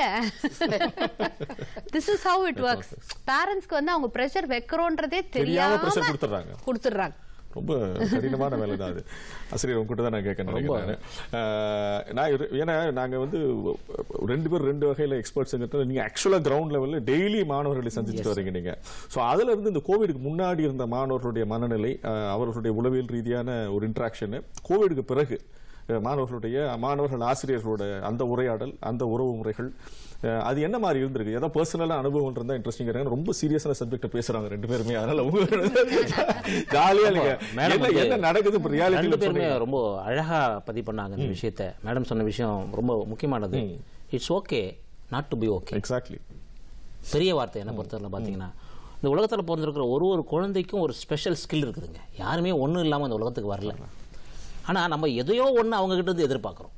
this is how it works பேரண்ட்ஸ்க்கு வந்து அவங்க ப்ரெஷர் வைக்கிறோன்றதே தெரியாம pressure தெரியாம கொடுத்துடுறாங்க. கொடுத்துடுறாங்க ரொம்ப கடினமான வேலை தான் அது ஆசிரியர் உங்ககிட்ட தான் நான் கேட்க நினைக்கிறேன் அஹ், நான் இரு- ஏன்னா நாங்க வந்து ரெண்டு பேர் ரெண்டு வகையில எக்ஸ்பர்ட்ஸ் நீங்க ஆக்சுவலா கிரவுண்ட் லெவல்ல டெய்லி மாணவர்களை சந்திச்சுட்டு வரீங்க நீங்க சோ அதுல இருந்து இந்த கோவிடுக்கு முன்னாடி இருந்த மாணவர்களுடைய மனநிலை அஹ், அவர்களுடைய உளவியல் ரீதியான ஒரு இன்ட்ராக்ஷன் கோவிடுக்கு பிறகு அஹ், மாணவர்களுடைய மாணவர்கள் ஆசிரியர்களோட அந்த உரையாடல் அந்த உறவு முறைகள் அஹ், அது என்ன மாதிரி இருந்திருக்கு ஏதோ பர்சனலா அனுபவம் இருந்தா இன்ட்ரெஸ்டிங் ரொம்ப சீரியஸான சப்ஜெக்ட் பேசுறாங்க ரெண்டு பேருமே அதனால உங்க ஜாலியா இல்லைங்க மேடம் என்ன வந்து என்ன நடக்குது இப்ப ரெண்டு ரியாலிட்டியில பேருமே சொன்னீங்க ரொம்ப அழகா பதிவு பண்ணாங்க இந்த விஷயத்த மேடம் சொன்ன விஷயம் ரொம்ப முக்கியமானது it's okay not to be okay exactly பெரிய வார்த்தை என்ன பொறுத்தவரை பார்த்தீங்கன்னா இந்த உலகத்தில் பிறந்திருக்கிற ஒரு ஒரு குழந்தைக்கும் ஒரு ஸ்பெஷல் ஸ்கில் இருக்குதுங்க யாருமே ஒன்றும் இல்லாமல் இந்த உலகத்துக்கு வரல ஆனால் நம்ம எதையோ ஒன்று அவங்க கிட்ட இருந்து எதிர்பார்க்குறோம்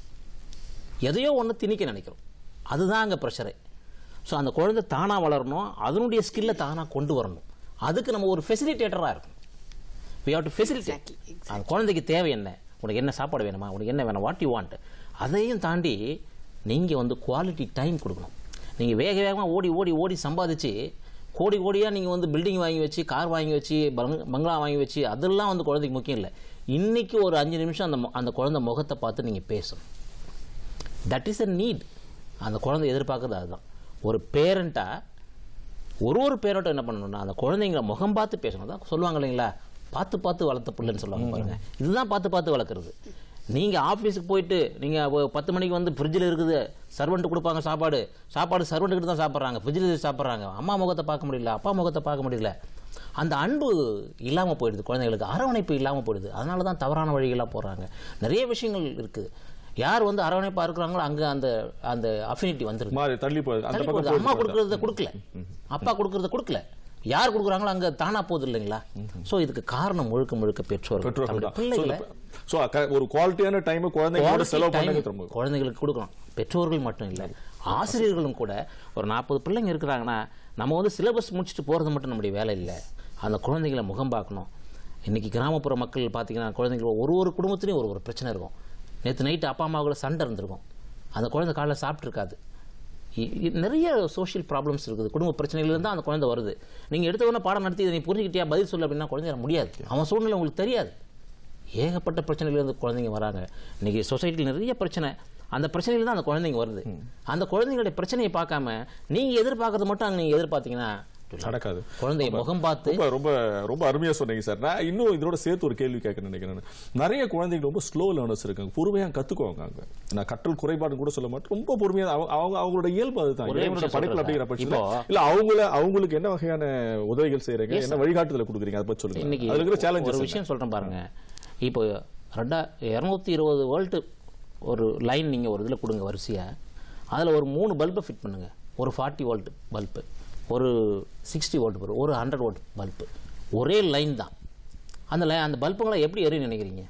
எதையோ ஒன்று திணிக்க நினைக்கிறோம் அதுதான் அங்கே ப்ரெஷரே ஸோ அந்த குழந்தை தானாக வளரணும் அதனுடைய ஸ்கில்லை தானாக கொண்டு வரணும் அதுக்கு நம்ம ஒரு ஃபெசிலிட்டேட்டராக இருக்கணும் வி ஹவ் டு ஃபெசிலிட்டேட் அந்த குழந்தைக்கு தேவை என்ன உனக்கு என்ன சாப்பாடு வேணுமா உனக்கு என்ன வேணும் வாட் யூ வாண்ட் அதையும் தாண்டி நீங்கள் வந்து குவாலிட்டி டைம் கொடுக்கணும் நீங்கள் வேக வேகமாக ஓடி ஓடி ஓடி சம்பாதிச்சு கோடி கோடியாக நீங்கள் வந்து பில்டிங் வாங்கி வச்சு கார் வாங்கி வச்சு பங்- பங்களா வாங்கி வச்சு அதெல்லாம் வந்து குழந்தைக்கு முக்கியம் இல்லை இன்னைக்கு ஒரு அஞ்சு நிமிஷம் அந்த மு- அந்த குழந்தை முகத்தை பார்த்து நீங்கள் பேசணும் தட் இஸ் அ நீட் அந்த குழந்தை எதிர்பார்க்கறது அதுதான் ஒரு பேரண்ட்டாக ஒரு ஒரு பேரண்ட்டும் என்ன பண்ணணும்னா அந்த குழந்தைங்கள முகம் பார்த்து பேசணும் தான் சொல்லுவாங்க இல்லைங்களா பார்த்து பார்த்து வளர்த்த பிள்ளைன்னு சொல்லுவாங்க பாருங்க இதுதான் பார்த்து பார்த்து வளர்க்குறது நீங்க ஆஃபீஸுக்கு போயிட்டு நீங்க ஒ- பத்து மணிக்கு வந்து ஃப்ரிட்ஜில் இருக்குது சர்வெண்ட் கொடுப்பாங்க சாப்பாடு சாப்பாடு சர்வெண்ட் கிட்ட தான் சாப்பிட்றாங்க ஃப்ரிட்ஜில் சாப்பிட்றாங்க அம்மா முகத்தை பார்க்க முடியல அப்பா முகத்தை பார்க்க முடியல அந்த அன்பு இல்லாமல் போயிடுது குழந்தைகளுக்கு அரவணைப்பு இல்லாமல் போயிடுது அதனால தான் தவறான வழிகளாக போடுறாங்க நிறைய விஷயங்கள் இருக்குது யார் வந்து அரவணைப்பாக இருக்கிறாங்களோ அங்கே அந்த அந்த அஃபினிட்டி வந்துருது மாறி தள்ளி போகுது அந்த தள்ளி பக்கம் போகுது. அம்மா போகுது. கொடுக்கறத கொடுக்கல அப்பா கொடுக்கறத கொடுக்கல யார் கொடுக்குறாங்களோ அங்க தானா போகுது இல்லைங்களா சோ இதுக்கு காரணம் முழுக்க முழுக்க பெற்றோர்கள் பெற்றோர்கள் தங்களுடைய தான். பிள்ளைகளை So, so, க- ஒரு குவாலிட்டியான டைம் குழந்தைங்களோட quality செலவு time பண்ணுங்க திரும்ப குழந்தைகளுக்கு கொடுக்கணும் பெற்றோர்கள் மட்டும் இல்லை ஆசிரியர்களும் கூட ஒரு நாற்பது பிள்ளைங்க இருக்கிறாங்கன்னா நம்ம வந்து சிலபஸ் முடிச்சுட்டு போறது மட்டும் நம்முடைய வேலை இல்லை அந்த குழந்தைகளை முகம் பார்க்கணும் இன்னைக்கு கிராமப்புற மக்கள் பார்த்தீங்கன்னா குழந்தைங்க ஒரு ஒரு குடும்பத்திலையும் ஒரு ஒரு பிரச்சனை இருக்கும் நேற்று நைட்டு அப்பா அம்மாவுக்குள்ள சண்டை இருந்திருக்கும் அந்த குழந்தை காலைல சாப்பிட்ருக்காது இ- இ- நிறைய சோஷியல் ப்ராப்ளம்ஸ் இருக்குது குடும்ப பிரச்சனைகள் தான் அந்த குழந்தை வருது நீங்கள் எடுத்த உடனே பாடம் நடத்தி இதை நீ புரிஞ்சுக்கிட்டியா பதில் சொல்லு அப்படின்னா குழந்தைய முடியாது அவன் சூழ்நிலை உங்களுக்கு தெரியாது ஏகப்பட்ட பிரச்சனையிலேருந்து குழந்தைங்க வராங்க இன்னைக்கு சொசைட்டியில் நிறைய பிரச்சனை அந்த பிரச்சனையில தான் அந்த குழந்தைங்க வருது அந்த குழந்தைங்களுடைய பிரச்சனையை பார்க்காம நீங்கள் எதிர்பார்க்கறது மட்டும் அங்கே நீங்கள் எதிர்பார்த்தீங்கன்னா வாய்ப்பு இல்லை நடக்காது குழந்தைய முகம் பார்த்து ரொம்ப ரொம்ப ரொம்ப அருமையா சொன்னீங்க சார் நான் இன்னும் இதோட சேர்த்து ஒரு கேள்வி கேட்க நினைக்கிறேன் நான். நிறைய குழந்தைகள் ரொம்ப ஸ்லோ லேர்னர்ஸ் இருக்காங்க பொறுமையா கத்துக்குவாங்க அங்க நான் கற்றல் குறைபாடு கூட சொல்ல மாட்டேன் ரொம்ப பொறுமையா அவங்க அவங்க அவங்களோட இயல்பு அதுதான் ஒரே இறைவனோட விஷயம் படைப்புல சொல்றேன் அப்படிங்கிற சார். பட்சத்துல இப்போ- இல்ல அவங்கள அவங்களுக்கு என்ன வகையான உதவிகள் செய்யறீங்க என்ன வழிகாட்டுதல கொடுக்குறீங்க அதை பத்தி சொல்லுங்க இன்னைக்கு அதுல இருக்கிற ஒரு சேலஞ்சஸ் விஷயம் சொல்றேன் பாருங்க இப்போ ரெண்டா இரநூத்தி இருபது வோல்ட் ஒரு லைன் நீங்க ஒரு இதுல கொடுங்க வரிசையா அதுல ஒரு மூணு பல்பை ஃபிட் பண்ணுங்க ஒரு ஃபார்ட்டி வோல்ட் பல்பு ஒரு சிக்ஸ்டி வோல்ட் பல்பு ஒரு ஹண்ட்ரட் வோல்ட் பல்பு ஒரே லைன் தான் அந்த லை அந்த பல்புங்களை எப்படி எரியும் நினைக்கிறீங்க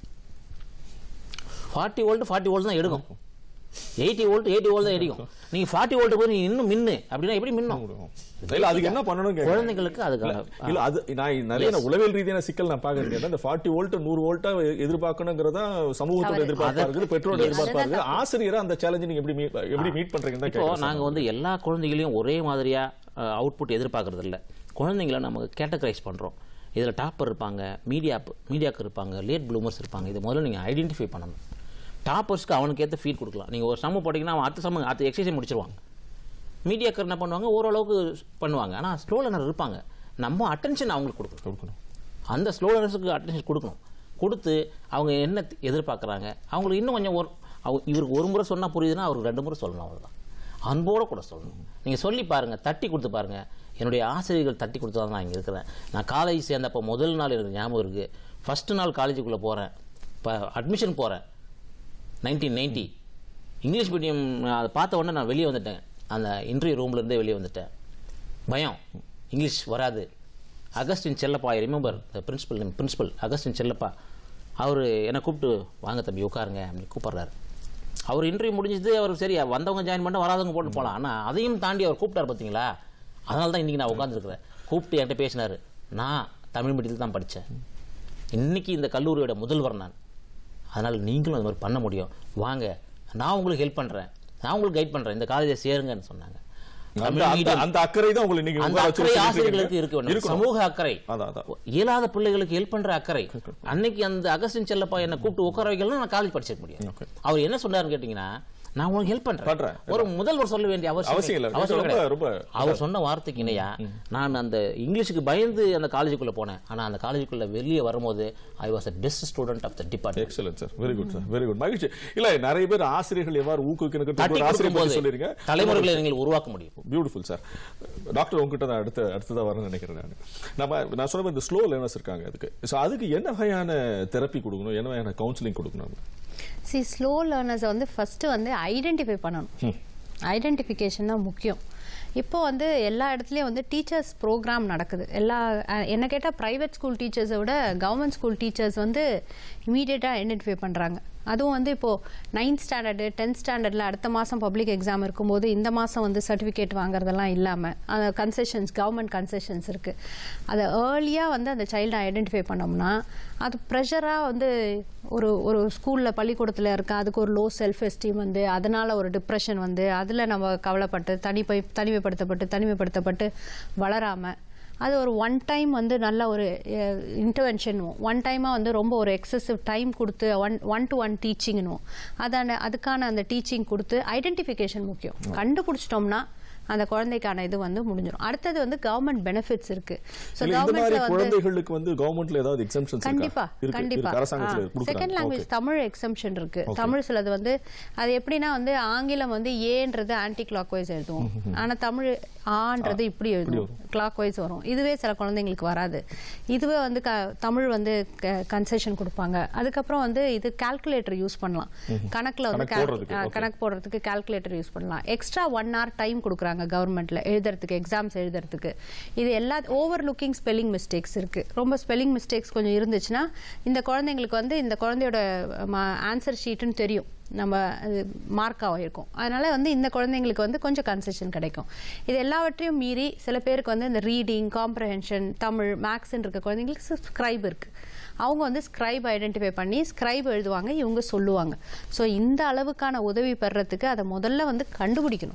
ஃபார்ட்டி வோல்ட் ஃபார்ட்டி வோல்ட் தான் எடுக்கும் எயிட்டி வோல்ட் எயிட்டி வோல்ட் தான் எரிக்கும் நீங்க ஃபார்ட்டி வோல்ட் போய் நீங்க இன்னும் மின்னு அப்படின்னா எப்படி மின்னும் இல்ல அதுக்கு என்ன பண்ணணும் கேக்குறேன். குழந்தைங்களுக்கு அதுக்கான இல்ல அது நான் நிறைய நான் உளவியல் ரீதியான சிக்கல் நான் பாக்குறேன் இந்த ஃபார்ட்டி வோல்ட் நூறு வோல்ட்டா எதிர்பார்க்கணுங்கிறதா சமூகத்தோட எதிர்பார்ப்பா இருக்குது பெற்றோட எதிர்பார்ப்பா இருக்குது ஆசிரியரா அந்த சேலஞ்சை நீங்க எப்படி meet- எப்படி மீட் பண்றீங்கன்னு தான் இப்போ கேக்குறேன் நாங்க வந்து எல்லா குழந்தைகளையும் ஒரே மாதிரியா அவுட்புட் எதிர்பார்க்கறது இல்ல குழந்தைங்கள நம்ம கேட்டகரைஸ் பண்றோம் இதுல டாப்பர் இருப்பாங்க மீடியா மீடியாக்கு இருப்பாங்க லேட் ப்ளூமர்ஸ் இருப்பாங்க இது முதல்ல நீங்க ஐடென்டிஃபை பண்ணணும் டாப்பர்ஸ்க்கு அவனுக்கு ஏற்ற ஃபீட் கொடுக்கலாம் நீங்க ஒரு சம்மு போட்டீங்கன்னா அவன் அடுத்த சம்மு அடுத்த எக்ஸசைஸ் முடிச்சிருவாங்க மீடியாக்கர் என்ன பண்ணுவாங்க ஓரளவுக்கு பண்ணுவாங்க ஆனா ஸ்லோ லேர்னர் இருப்பாங்க நம்ம அட்டென்ஷன் அவங்களுக்கு கொடுக்கணும் கொடுக்கணும் அந்த ஸ்லோ லேர்னர்ஸுக்கு அட்டென்ஷன் கொடுக்கணும் கொடுத்து அவங்க என்ன தி- எதிர்பார்க்கறாங்க அவங்களுக்கு இன்னும் கொஞ்சம் ஒரு அவங்க இவருக்கு ஒரு முறை சொன்னா புரியுதுன்னா அவருக்கு ரெண்டு முறை சொல்லணும் அவ்வளவுதான் அன்போட கூட சொல்லணும் நீங்க சொல்லி பாருங்க தட்டி கொடுத்து பாருங்க என்னுடைய ஆசிரியர்கள் தட்டி கொடுத்து தான் நான் இங்க இருக்கிறேன் நான் காலேஜ் சேர்ந்தப்போ முதல் நாள் எனக்கு ஞாபகம் இருக்கு ஃபர்ஸ்ட் நாள் காலேஜுக்குள்ள போறேன் இப்போ அட்மிஷன் போறேன் நைன்டீன் நைன்டி இங்கிலீஷ் மீடியம் அதை பார்த்த உடனே நான் வெளியே வந்துட்டேன் அந்த இன்டர்வியூ ரூம்ல இருந்தே வெளியே வந்துட்டேன் பயம் இங்கிலீஷ் வராது Augustine Chellappa I remember the principal principal Augustine Chellappa அவர் என்னை கூப்பிட்டு வாங்க தம்பி உட்காருங்க அப்படின்னு கூப்பிடுறாரு அவர் இன்டர்வியூ முடிஞ்சது அவர் சரி வந்தவங்க ஜாயின் பண்ண வராதவங்க போட்டு போகலாம் ஆனால் அதையும் தாண்டி அவர் கூப்பிட்டார் பார்த்தீங்களா அதனால தான் இன்றைக்கி நான் உட்காந்துருக்கிறேன் கூப்பிட்டு என்கிட்ட பேசினார் நான் தமிழ் மீடியத்தில் தான் படித்தேன் இன்னைக்கு இந்த கல்லூரியோட முதல்வர் நான் அதனால் நீங்களும் அது மாதிரி பண்ண முடியும் வாங்க நான் உங்களுக்கு ஹெல்ப் பண்ணுறேன் நான் உங்களுக்கு கைட் பண்ணுறேன் இந்த காலேஜை சேருங்கன்னு சொன்னாங்க அந்த- தமிழ் அந்த- medium- அந்த அக்கறை தான் உங்களுக்கு நீங்க அந்த உட்கார வச்சு அக்கறை சொல்லிட்டு ஆசிரியர்களுக்கு இருக்கீங்க. இருக்க வேண்டும் இருக்கணும். சமூக அக்கறை அதான், அதான். இயலாத பிள்ளைகளுக்கு ஹெல்ப் பண்ற அக்கறை அன்னைக்கு அந்த அகஸ்டின் செல்லப்பா என்ன கூப்பிட்டு உட்கார வைக்கலாம் நான் காலேஜ் படிச்சிருக்க முடியாது Okay. அவர் என்ன சொன்னாருன்னு கேட்டீங்கன்னா நான் உங்களுக்கு ஹெல்ப் பண்றேன். பண்றேன் ஒரு முதல்வர் சொல்ல வேண்டிய அவசியம் அவசியம் இல்ல. அவசியம் ரொம்ப- கிடையாது. ரொம்ப- அவர் சொன்ன வார்த்தைக்கு இணையா நான் அந்த இங்கிலீஷுக்கு பயந்து அந்த காலேஜுக்குள்ள போனேன் ஆனா அந்த காலேஜுக்குள்ள வெளியே வரும்போது I was a best student of the department excellent sir very good sir very good மகிழ்ச்சி இல்ல நிறைய பேர் ஆசிரியர்கள் எவ்வாறு ஊக்குவிக்கணும் தட்டி ஒரு ஆசிரியர் பத்தி கொடுக்கும்போது சொல்லிருங்க தலைமுறைகளை நீங்கள் உருவாக்க முடியும் பியூட்டிஃபுல் சார் டாக்டர் உங்ககிட்ட தான் அடுத்த அடுத்ததா வரேன்னு நினைக்கிறேன் நான் நம்ம நான் சொன்ன மாதிரி இந்த ஸ்லோ லேர்னர்ஸ் இருக்காங்க அதுக்கு ஸோ அதுக்கு என்ன வகையான தெரப்பி கொடுக்கணும் என்ன வகையான கவுன்சிலிங் கொடுக்கணும் சி ஸ்லோ லேர்னர்ஸை வந்து ஃபஸ்ட்டு வந்து ஐடென்டிஃபை பண்ணணும் ஐடென்டிஃபிகேஷன் தான் முக்கியம் இப்போ வந்து எல்லா இடத்துலையும் வந்து டீச்சர்ஸ் ப்ரோக்ராம் நடக்குது எல்லா அஹ், என்ன கேட்டால் ப்ரைவேட் ஸ்கூல் டீச்சர்ஸை விட கவர்மெண்ட் ஸ்கூல் டீச்சர்ஸ் வந்து இமீடியட்டாக ஐடென்டிஃபை பண்ணுறாங்க அதுவும் வந்து இப்போது நைன்த் ஸ்டாண்டர்டு டென்த் ஸ்டாண்டர்டில் அடுத்த மாதம் பப்ளிக் எக்ஸாம் இருக்கும்போது இந்த மாதம் வந்து சர்டிஃபிகேட் வாங்குறதெல்லாம் இல்லாமல் அந்த கன்செஷன்ஸ் கவர்மெண்ட் கன்செஷன்ஸ் இருக்குது அதை ஏர்லியாக வந்து அந்த சைல்டை ஐடென்டிஃபை பண்ணோம்னா அது ப்ரெஷராக வந்து ஒரு ஒரு ஸ்கூலில் பள்ளிக்கூடத்தில் இருக்க அதுக்கு ஒரு லோ செல்ஃப் எஸ்டீம் வந்து அதனால் ஒரு டிப்ரெஷன் வந்து அதில் நம்ம கவலைப்பட்டு தனிப்பை தனிமைப்படுத்தப்பட்டு தனிமைப்படுத்தப்பட்டு வளராமல் அது ஒரு ஒன் டைம் வந்து நல்ல ஒரு இன்டர்வென்ஷன் ஒன் டைமாக வந்து ரொம்ப ஒரு எக்ஸசிவ் டைம் கொடுத்து ஒன் ஒன் டு ஒன் டீச்சிங்னுவோம் அதான அதுக்கான அந்த டீச்சிங் கொடுத்து ஐடென்டிஃபிகேஷன் முக்கியம் கண்டுபிடிச்சிட்டோம்னா அந்த குழந்தைக்கான இது வந்து முடிஞ்சிடும் அடுத்தது வந்து கவர்மெண்ட் பெனிஃபிட்ஸ் இருக்கு ஸோ இல்ல இந்த மாதிரி கவர்மெண்ட்ல வந்து குழந்தைகளுக்கு வந்து கவர்மெண்ட்ல ஏதாவது எக்ஸம்ஷன்ஸ் கண்டிப்பா இருக்கு கண்டிப்பா இருக்கு அரசாங்கத்துல செகண்ட் கொடுக்குறாங்க லாங்குவேஜ் தமிழ் எக்ஸம்ஷன் இருக்கு தமிழ் சிலது வந்து அது எப்படின்னா வந்து ஆங்கிலம் வந்து ஏன்றது ஆன்டி கிளாக் வைஸ் எழுதுவோம் ஆனா தமிழ் ஆன்றது இப்படி எழுதுவோம் கிளாக் வைஸ் வரும் இதுவே சில குழந்தைங்களுக்கு வராது இதுவே வந்து க- தமிழ் வந்து கன்செஷன் கொடுப்பாங்க அதுக்கப்புறம் வந்து இது கால்குலேட்டர் யூஸ் பண்ணலாம் கணக்குல வந்து கணக்கு cal- போடுறதுக்கு, ஆ, okay. கணக்கு போடுறதுக்கு கால்குலேட்டர் யூஸ் பண்ணலாம் எக்ஸ்ட்ரா ஒன் hour டைம் கொடுக்குறாங்க கவர்மெண்ட்ல எழுதுறதுக்கு எக்ஸாம்ஸ் எழுதுறதுக்கு இது எல்லா ஓவர் லுக்கிங் ஸ்பெல்லிங் மிஸ்டேக்ஸ் இருக்கு ரொம்ப ஸ்பெல்லிங் மிஸ்டேக்ஸ் கொஞ்சம் இருந்துச்சுன்னா இந்த குழந்தைங்களுக்கு வந்து இந்த குழந்தையோட ஆன்சர் ஷீட்டுன்னு தெரியும் நம்ம மார்க் ஆகிருக்கும் அதனால வந்து இந்த குழந்தைங்களுக்கு வந்து கொஞ்சம் கன்செஷன் கிடைக்கும் இது எல்லாவற்றையும் மீறி சில பேருக்கு வந்து இந்த ரீடிங் காம்ப்ரஹென்ஷன் தமிழ் மேக்ஸ்ன்னு இருக்க குழந்தைங்களுக்கு ஸ்கிரைப் இருக்கு அவங்க வந்து ஸ்கிரைப் ஐடென்டிஃபை பண்ணி ஸ்கிரைப் எழுதுவாங்க இவங்க சொல்லுவாங்க ஸோ இந்த அளவுக்கான உதவி பெறறதுக்கு அதை முதல்ல வந்து கண்டுபிடிக்கணும்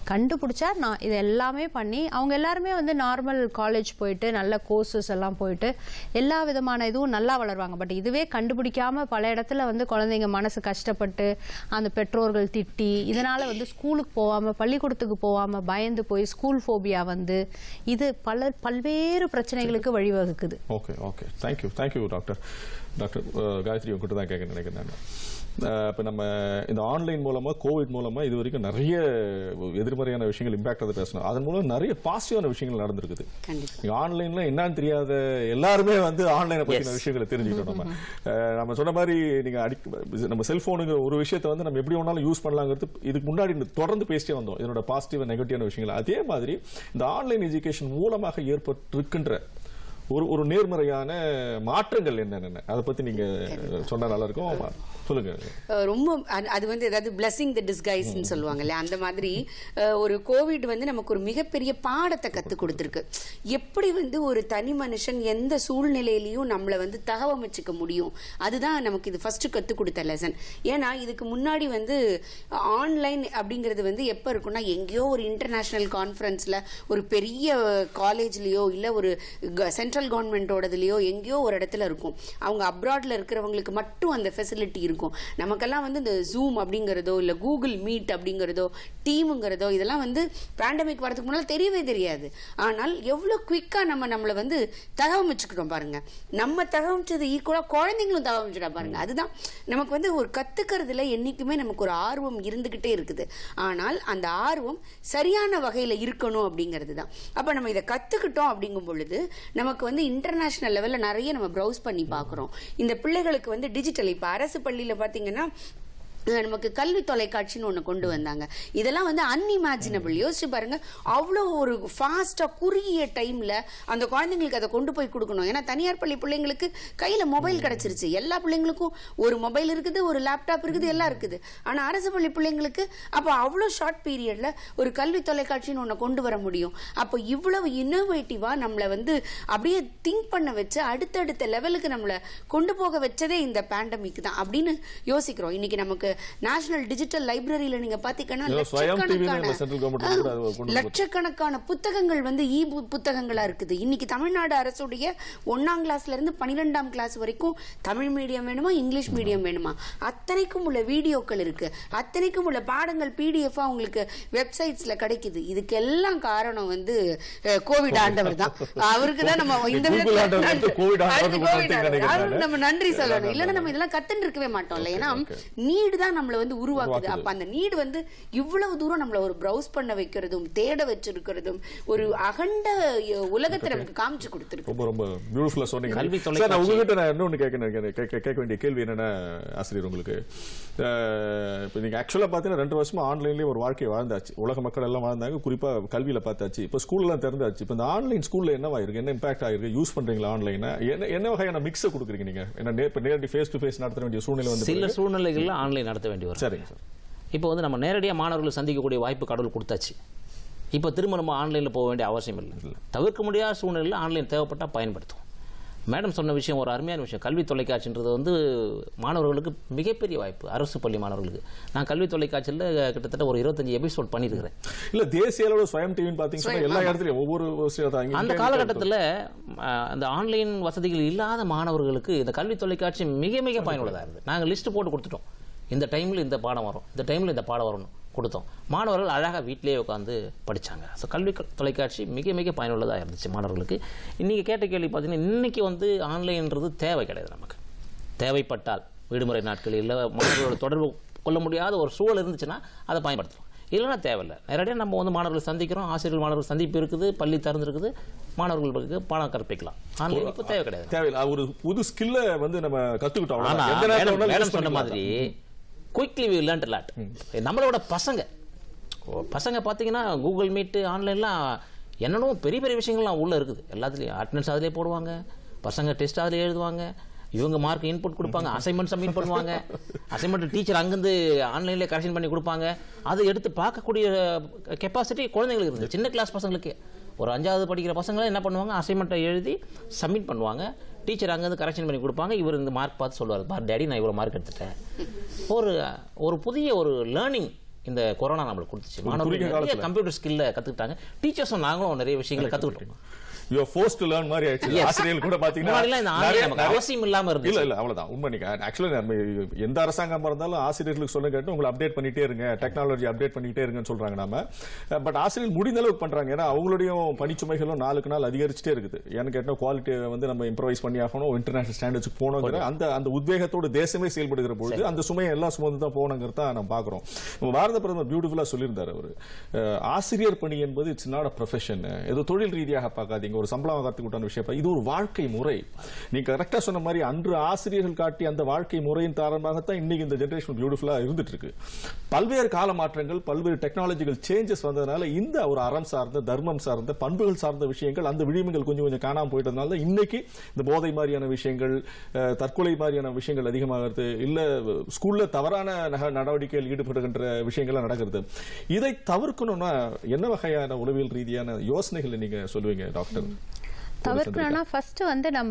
கண்டுபிடிச்சா நான் இது எல்லாமே பண்ணி அவங்க எல்லாருமே வந்து நார்மல் காலேஜ் போயிட்டு நல்ல கோர்சஸ் எல்லாம் போயிட்டு எல்லா விதமான இதுவும் நல்லா வளருவாங்க பட் இதுவே கண்டுபிடிக்காம பல இடத்துல வந்து குழந்தைங்க மனசு கஷ்டப்பட்டு அந்த பெற்றோர்கள் திட்டி இதனால வந்து ஸ்கூலுக்கு போகாம பள்ளிக்கூடத்துக்கு போகாம பயந்து போய் ஸ்கூல் ஃபோபியா வந்து இது பல பல்வேறு பிரச்சனைகளுக்கு வழிவகுக்குது okay okay thank you thank you doctor doctor அஹ், காயத்ரி உங்ககிட்ட தான் கேட்க நினைக்கிறேன் நான் இப்போ நம்ம இந்த ஆன்லைன் மூலமா கோவிட் மூலமா இது வரைக்கும் நிறைய எதிர்மறையான விஷயங்கள் இம்பாக்ட் அதை பேசணும் அதன் மூலம் நிறைய பாசிட்டிவான விஷயங்கள் நடந்திருக்குது கண்டிப்பா நீங்க ஆன்லைன்ல என்னன்னு தெரியாத எல்லாருமே வந்து ஆன்லைனை பத்தின விஷயங்களை தெரிஞ்சுக்கிட்டோம் நம்ம அஹ், நம்ம சொன்ன மாதிரி நீங்க அடிக்க நம்ம செல்போனுங்கிற ஒரு விஷயத்தை வந்து நம்ம எப்படி வேணாலும் யூஸ் பண்ணலாங்கிறது இதுக்கு முன்னாடி இந்த தொடர்ந்து பேசிட்டே வந்தோம் இதனோட பாசிட்டிவ் நெகட்டிவான விஷயங்கள் அதே மாதிரி இந்த ஆன்லைன் எஜுகேஷன் மூலமாக ஏற்பட்டிருக்கின்ற ஒரு ஒரு நேர்மறையான மாற்றங்கள் என்னென்ன அதை பத்தி நீங்க சொன்னா நல்லா இருக்கும் சொல்லுங்க அஹ் ரொம்ப அது- அது வந்து ஏதாவது பிளஸிங் த டிஸ்கைஸ்ன்னு சொல்லுவாங்க இல்லையா அந்த மாதிரி அஹ், ஒரு கோவிட் வந்து நமக்கு ஒரு மிகப்பெரிய பாடத்தை கற்றுக் கொடுத்துருக்கு எப்படி வந்து ஒரு தனி மனுஷன் எந்த சூழ்நிலையிலையும் நம்மளை வந்து தகவமைச்சுக்க முடியும் அதுதான் நமக்கு இது ஃபர்ஸ்ட் கற்றுக் கொடுத்த லெசன் ஏன்னா இதுக்கு முன்னாடி வந்து ஆன்லைன் அப்படிங்கிறது வந்து எப்போ இருக்கும்னா எங்கேயோ ஒரு இன்டர்நேஷ்னல் கான்ஃபரன்ஸில் ஒரு பெரிய காலேஜ்லேயோ இல்லை ஒரு சென்ட்ரல் கவர்மெண்ட்டோடதுலையோ எங்கேயோ ஒரு இடத்துல இருக்கும் அவங்க அப்ராட்ல இருக்கிறவங்களுக்கு மட்டும் அந்த ஃபெசிலிட்டி இருக்கும் நமக்கெல்லாம் வந்து இந்த ஜூம் அப்படிங்கிறதோ இல்லை கூகுள் மீட் அப்படிங்கிறதோ டீமுங்கிறதோ இதெல்லாம் வந்து பேண்டமிக் வரதுக்கு முன்னால் தெரியவே தெரியாது ஆனால் எவ்வளோ குயிக்காக நம்ம நம்மளை வந்து தகவமைச்சுக்கிட்டோம் பாருங்க நம்ம தகவமைச்சது ஈக்குவலாக குழந்தைங்களும் தகவமைச்சிடா பாருங்க அதுதான் நமக்கு வந்து ஒரு கத்துக்கிறதுல என்னைக்குமே நமக்கு ஒரு ஆர்வம் இருந்துகிட்டே இருக்குது ஆனால் அந்த ஆர்வம் சரியான வகையில் இருக்கணும் அப்படிங்கிறது தான் அப்போ நம்ம இதை கற்றுக்கிட்டோம் அப்படிங்கும் பொழுது நமக்கு வந்து இன்டர்நேஷ்னல் லெவலில் நிறைய நம்ம ப்ரௌஸ் பண்ணி பார்க்குறோம் இந்த பிள்ளைகளுக்கு வந்து டிஜிட்டல் இப்போ அரசு பள்ளியில் பார்த்தீங்கன்னா அஹ் நமக்கு கல்வி தொலைக்காட்சின்னு ஒன்று கொண்டு வந்தாங்க இதெல்லாம் வந்து அன்இமேஜினபிள் யோசிச்சு பாருங்க அவ்வளோ ஒரு ஃபாஸ்ட்டாக குறுகிய டைமில் அந்த குழந்தைங்களுக்கு அதை கொண்டு போய் கொடுக்கணும் ஏன்னா தனியார் பள்ளி பிள்ளைங்களுக்கு கையில் மொபைல் கிடச்சிருச்சு எல்லா பிள்ளைங்களுக்கும் ஒரு மொபைல் இருக்குது ஒரு லேப்டாப் இருக்குது எல்லாம் இருக்குது ஆனால் அரசு பள்ளி பிள்ளைங்களுக்கு அப்போ அவ்வளோ ஷார்ட் பீரியடில் ஒரு கல்வி தொலைக்காட்சின்னு ஒன்று கொண்டு வர முடியும் அப்போ இவ்வளவு இன்னோவேட்டிவாக நம்மளை வந்து அப்படியே திங்க் பண்ண வச்சு அடுத்தடுத்த லெவலுக்கு நம்மளை கொண்டு போக வச்சதே இந்த பேண்டமிக் தான் அப்படின்னு யோசிக்கிறோம் இன்னைக்கு நமக்கு நேஷனல் டிஜிட்டல் லைப்ரரியில நீங்க பாத்தீங்கன்னா ஏதோ ஸ்வயம் டிவின்னு லட்சக்கணக்கான நம்ம சென்ட்ரல் கவர்மெண்ட் கூட அதை கொண்டு வந்து லட்சக்கணக்கான புத்தகங்கள் வந்து இ புத்தகங்களா இருக்குது இன்னைக்கு தமிழ்நாடு அரசுடைய ஒன்னாம் கிளாஸ்ல இருந்து பன்னிரெண்டாம் கிளாஸ் வரைக்கும் தமிழ் மீடியம் வேணுமா இங்கிலீஷ் மீடியம் வேணுமா அத்தனைக்கும் உள்ள வீடியோக்கள் இருக்கு அத்தனைக்கும் உள்ள பாடங்கள் பிடிஎஃப் உங்களுக்கு வெப்சைட்ஸ்ல கிடைக்குது இதுக்கெல்லாம் காரணம் வந்து அஹ், கோவிட் ஆண்டவர் தான் அவருக்கு தான் நம்ம இந்த Google விதத்துல ஆண்டவர் வந்து நன்றி- கோவிட் ஆண்டவர் அடுத்து உங்களுக்கு கோவிட் ஆண்டவர். நினைக்கிறேன் அவருக்கு நானு. நம்ம நன்றி சொல்லணும் இல்லைன்னா நம்ம இதெல்லாம் கத்துன்னு இருக்கவே மாட்டோம்ல ஏன்னா நீடு தான் நம்மள வந்து உருவாக்குது உருவாக்குது. அப்ப அந்த நீடு வந்து இவ்வளவு தூரம் நம்மள ஒரு ப்ரௌஸ் பண்ண வைக்கிறதும் தேட வச்சிருக்கிறதும் ஒரு அகண்ட அஹ், உலகத்தை நமக்கு காமிச்சு கொடுத்துருக்கு ரொம்ப ரொம்ப பியூட்டிஃபுல்லா சொன்னீங்க கல்வி சார் நான் தொலைக்காட்சி. உங்ககிட்ட நான் இன்னொன்னு கேட்க நினைக்கிறேன். கேட்க கேட்க வேண்டிய கேள்வி என்னன்னா ஆசிரியர் உங்களுக்கு அஹ், இப்போ நீங்க ஆக்சுவலா பாத்தீங்கன்னா ரெண்டு வருஷமா ஆன்லைன்லயே ஒரு வாழ்க்கையை வாழ்ந்தாச்சு உலக மக்கள் எல்லாம் வாழ்ந்தாங்க குறிப்பா கல்வியில பார்த்தாச்சு இப்போ ஸ்கூல்லாம் திறந்தாச்சு இப்போ இந்த ஆன்லைன் ஸ்கூல்ல என்னவா இருக்கு என்ன இம்பாக்ட் ஆயிருக்கு யூஸ் பண்றீங்களா ஆன்லைனை என்ன என்ன வகையான மிக்ஸை கொடுக்குறீங்க நீங்க என்ன நே- இப்ப நேரடி ஃபேஸ் டு ஃபேஸ் நடத்த வேண்டிய சூழ்நிலை வந்து சில சூழ்நிலைகள்ல ஆன்லைன் நடத்த வேண்டி வரும் சரிங்க சார் இப்போ வந்து நம்ம நேரடியாக மாணவர்களை சந்திக்கக்கூடிய வாய்ப்பு கடவுள் கொடுத்தாச்சு இப்போ திரும்ப நம்ம ஆன்லைனில் போக வேண்டிய அவசியம் இல்லை தவிர்க்க முடியாத சூழ்நிலையில் ஆன்லைன் தேவைப்பட்டால் பயன்படுத்தும் மேடம் சொன்ன விஷயம் ஒரு அருமையான விஷயம் கல்வி தொலைக்காட்சின்றது வந்து மாணவர்களுக்கு மிகப்பெரிய வாய்ப்பு அரசு பள்ளி மாணவர்களுக்கு நான் கல்வி தொலைக்காட்சியில் கிட்டத்தட்ட ஒரு இருபத்தஞ்சு எபிசோட் பண்ணியிருக்கிறேன் இல்ல தேசிய அளவு ஸ்வயம் டிவின்னு பாத்தீங்கன்னா எல்லா இடத்துலயும் ஒவ்வொரு விஷயம் இங்க- அந்த இங்க- காலகட்டத்தில் அந்த ஆன்லைன் வசதிகள் இல்லாத மாணவர்களுக்கு இந்த கல்வி தொலைக்காட்சி மிக மிக பயனுள்ளதாக இருந்தது நாங்கள் லிஸ்ட் போட்டு கொடுத்துட்டோம் இந்த டைமில் இந்த பாடம் வரும் இந்த டைமில் இந்த பாடம் வரணும் கொடுத்தோம் மாணவர்கள் அழகாக வீட்டிலேயே உட்காந்து படிச்சாங்க ஸோ கல்வி க- தொலைக்காட்சி மிக மிக பயனுள்ளதாக இருந்துச்சு மாணவர்களுக்கு இன்னைக்கு கேட்ட கேள்வி பார்த்தீங்கன்னா இன்னைக்கு வந்து ஆன்லைன்ன்றது தேவை கிடையாது நமக்கு தேவைப்பட்டால் விடுமுறை நாட்களில் இல்லை மாணவர்களோட தொடர்பு கொள்ள முடியாத ஒரு சூழல் இருந்துச்சுன்னா அதை பயன்படுத்தலாம் இல்லைன்னா தேவையில்லை நேரடியாக நம்ம வந்து மாணவர்களை சந்திக்கிறோம் ஆசிரியர்கள் மாணவர்கள் சந்திப்பு இருக்குது பள்ளி திறந்திருக்குது மாணவர்களுக்கு பாடம் கற்பிக்கலாம் ஆன்லைன் இப்போ தேவை கிடையாது தேவையில்லை அது ஒரு புது ஸ்கில்ல வந்து நம்ம கத்துக்கிட்டோம் ஆனா அவ்வளவுதான். எந்த நேரத்துல மேடம் வேணாலும் மேடம் use சொன்ன பண்ணிக்கலாம். மாதிரி குயிக்லி வி லேர்ன்ட் லாட் நம்மளோட பசங்க ஓ, பசங்க பார்த்தீங்கன்னா கூகுள் மீட் ஆன்லைன்லாம் என்னென்னமோ பெரிய பெரிய விஷயங்கள்லாம் உள்ள இருக்குது எல்லாத்துலேயும் அட்டண்டன்ஸ் அதிலே போடுவாங்க பசங்க டெஸ்ட் அதிலே எழுதுவாங்க இவங்க மார்க் இன்புட் கொடுப்பாங்க அசைன்மெண்ட் சப்மிட் பண்ணுவாங்க அசைன்மெண்ட் டீச்சர் அங்கேருந்து ஆன்லைன்லேயே கரெக்ஷன் பண்ணி கொடுப்பாங்க அதை எடுத்து பார்க்கக்கூடிய கெப்பாசிட்டி குழந்தைங்களுக்கு இருந்தது சின்ன கிளாஸ் பசங்களுக்கு ஒரு அஞ்சாவது படிக்கிற பசங்களே என்ன பண்ணுவாங்க அசைன்மெண்ட்டை எழுதி சப்மிட் பண்ணுவாங்க டீச்சர் அங்கேருந்து கரெக்ஷன் பண்ணி கொடுப்பாங்க இவர் இந்த மார்க் பார்த்து சொல்லுவார் பார் டேடி நான் இவ்வளோ மார்க் எடுத்துட்டேன் ஒரு ஒரு புதிய ஒரு லேர்னிங் இந்த கொரோனா நம்மளுக்கு கொடுத்துச்சு குறுகிய மாணவர்கள் நிறைய காலத்துல. கம்ப்யூட்டர் ஸ்கில்ல கத்துக்கிட்டாங்க டீச்சர்ஸும் நாங்களும் நிறைய விஷயங்களை கத்துக்கிட்டோம் யூ ஃபோர்ஸ் டு லேர்ன் மாதிரி ஆயிடுச்சு Yes. ஆசிரியர்கள் கூட பாத்தீங்கன்னா முன்னாடிலாம் இந்த நிறைய- ஆன்லைன் நமக்கு நிறைய- அவசியம் இல்லாம இருந்துச்சு. இல்ல இல்ல அவ்வளவுதான் உண்மை நீங்க ஆக்சுவலா நம்ம எந்த அரசாங்கமா இருந்தாலும் ஆசிரியர்களுக்கு சொல்ல கேட்டு உங்களை அப்டேட் பண்ணிட்டே இருங்க டெக்னாலஜி அப்டேட் பண்ணிட்டே இருங்கன்னு சொல்றாங்க நாம பட் ஆசிரியர்கள் முடிந்த அளவுக்கு பண்றாங்க ஏன்னா அவங்களுடைய பணிச்சுமைகளும் நாளுக்கு நாள் அதிகரிச்சுட்டே இருக்குது ஏன்னு கேட்டா குவாலிட்டியை வந்து நம்ம இம்ப்ரவைஸ் பண்ணி ஆகணும் இன்டர்நேஷனல் ஸ்டாண்டர்ட்ஸ்க்கு போகணுங்கிற அந்த அந்த உத்வேகத்தோடு தேசமே செயல்படுகிற பொழுது அந்த சுமையை எல்லாம் சுமந்து தான் போகணுங்கிறத நம்ம பாக்குறோம் நம்ம பாரத பிரதமர் பியூட்டிஃபுல்லா சொல்லியிருந்தாரு அவரு அஹ், ஆசிரியர் பணி என்பது இட்ஸ் நாட் அ ப்ரொஃபஷன் ஏதோ தொழில் ரீதியாக பார்க்காதீங்க ஒரு சம்பளம் வாங்கறதுக்கு உண்டான விஷயம் இது ஒரு வாழ்க்கை முறை நீங்க கரெக்டா சொன்ன மாதிரி அன்று ஆசிரியர்கள் காட்டி அந்த வாழ்க்கை முறையின் காரணமாகத்தான் இன்னைக்கு இந்த ஜெனரேஷன் பியூட்டிஃபுல்லா இருந்துட்டு இருக்கு பல்வேறு கால மாற்றங்கள் பல்வேறு டெக்னாலஜிக்கல் சேஞ்சஸ் வந்ததுனால இந்த ஒரு அறம் சார்ந்த தர்மம் சார்ந்த பண்புகள் சார்ந்த விஷயங்கள் அந்த விழிமுகள் கொஞ்சம் கொஞ்சம் காணாம போயிட்டதுனால தான் இன்னைக்கு இந்த போதை மாதிரியான விஷயங்கள் அஹ், தற்கொலை மாதிரியான விஷயங்கள் அதிகமாகிறது இல்ல ஸ்கூல்ல தவறான நக- நடவடிக்கையில் ஈடுபடுகின்ற விஷயங்கள்லாம் நடக்கிறது இதை தவிர்க்கணும்னா என்ன வகையான உளவியல் ரீதியான யோசனைகளை நீங்க சொல்லுவீங்க டாக்டர் தவிர்க்கணும்னா ஃபர்ஸ்ட் வந்து நம்ம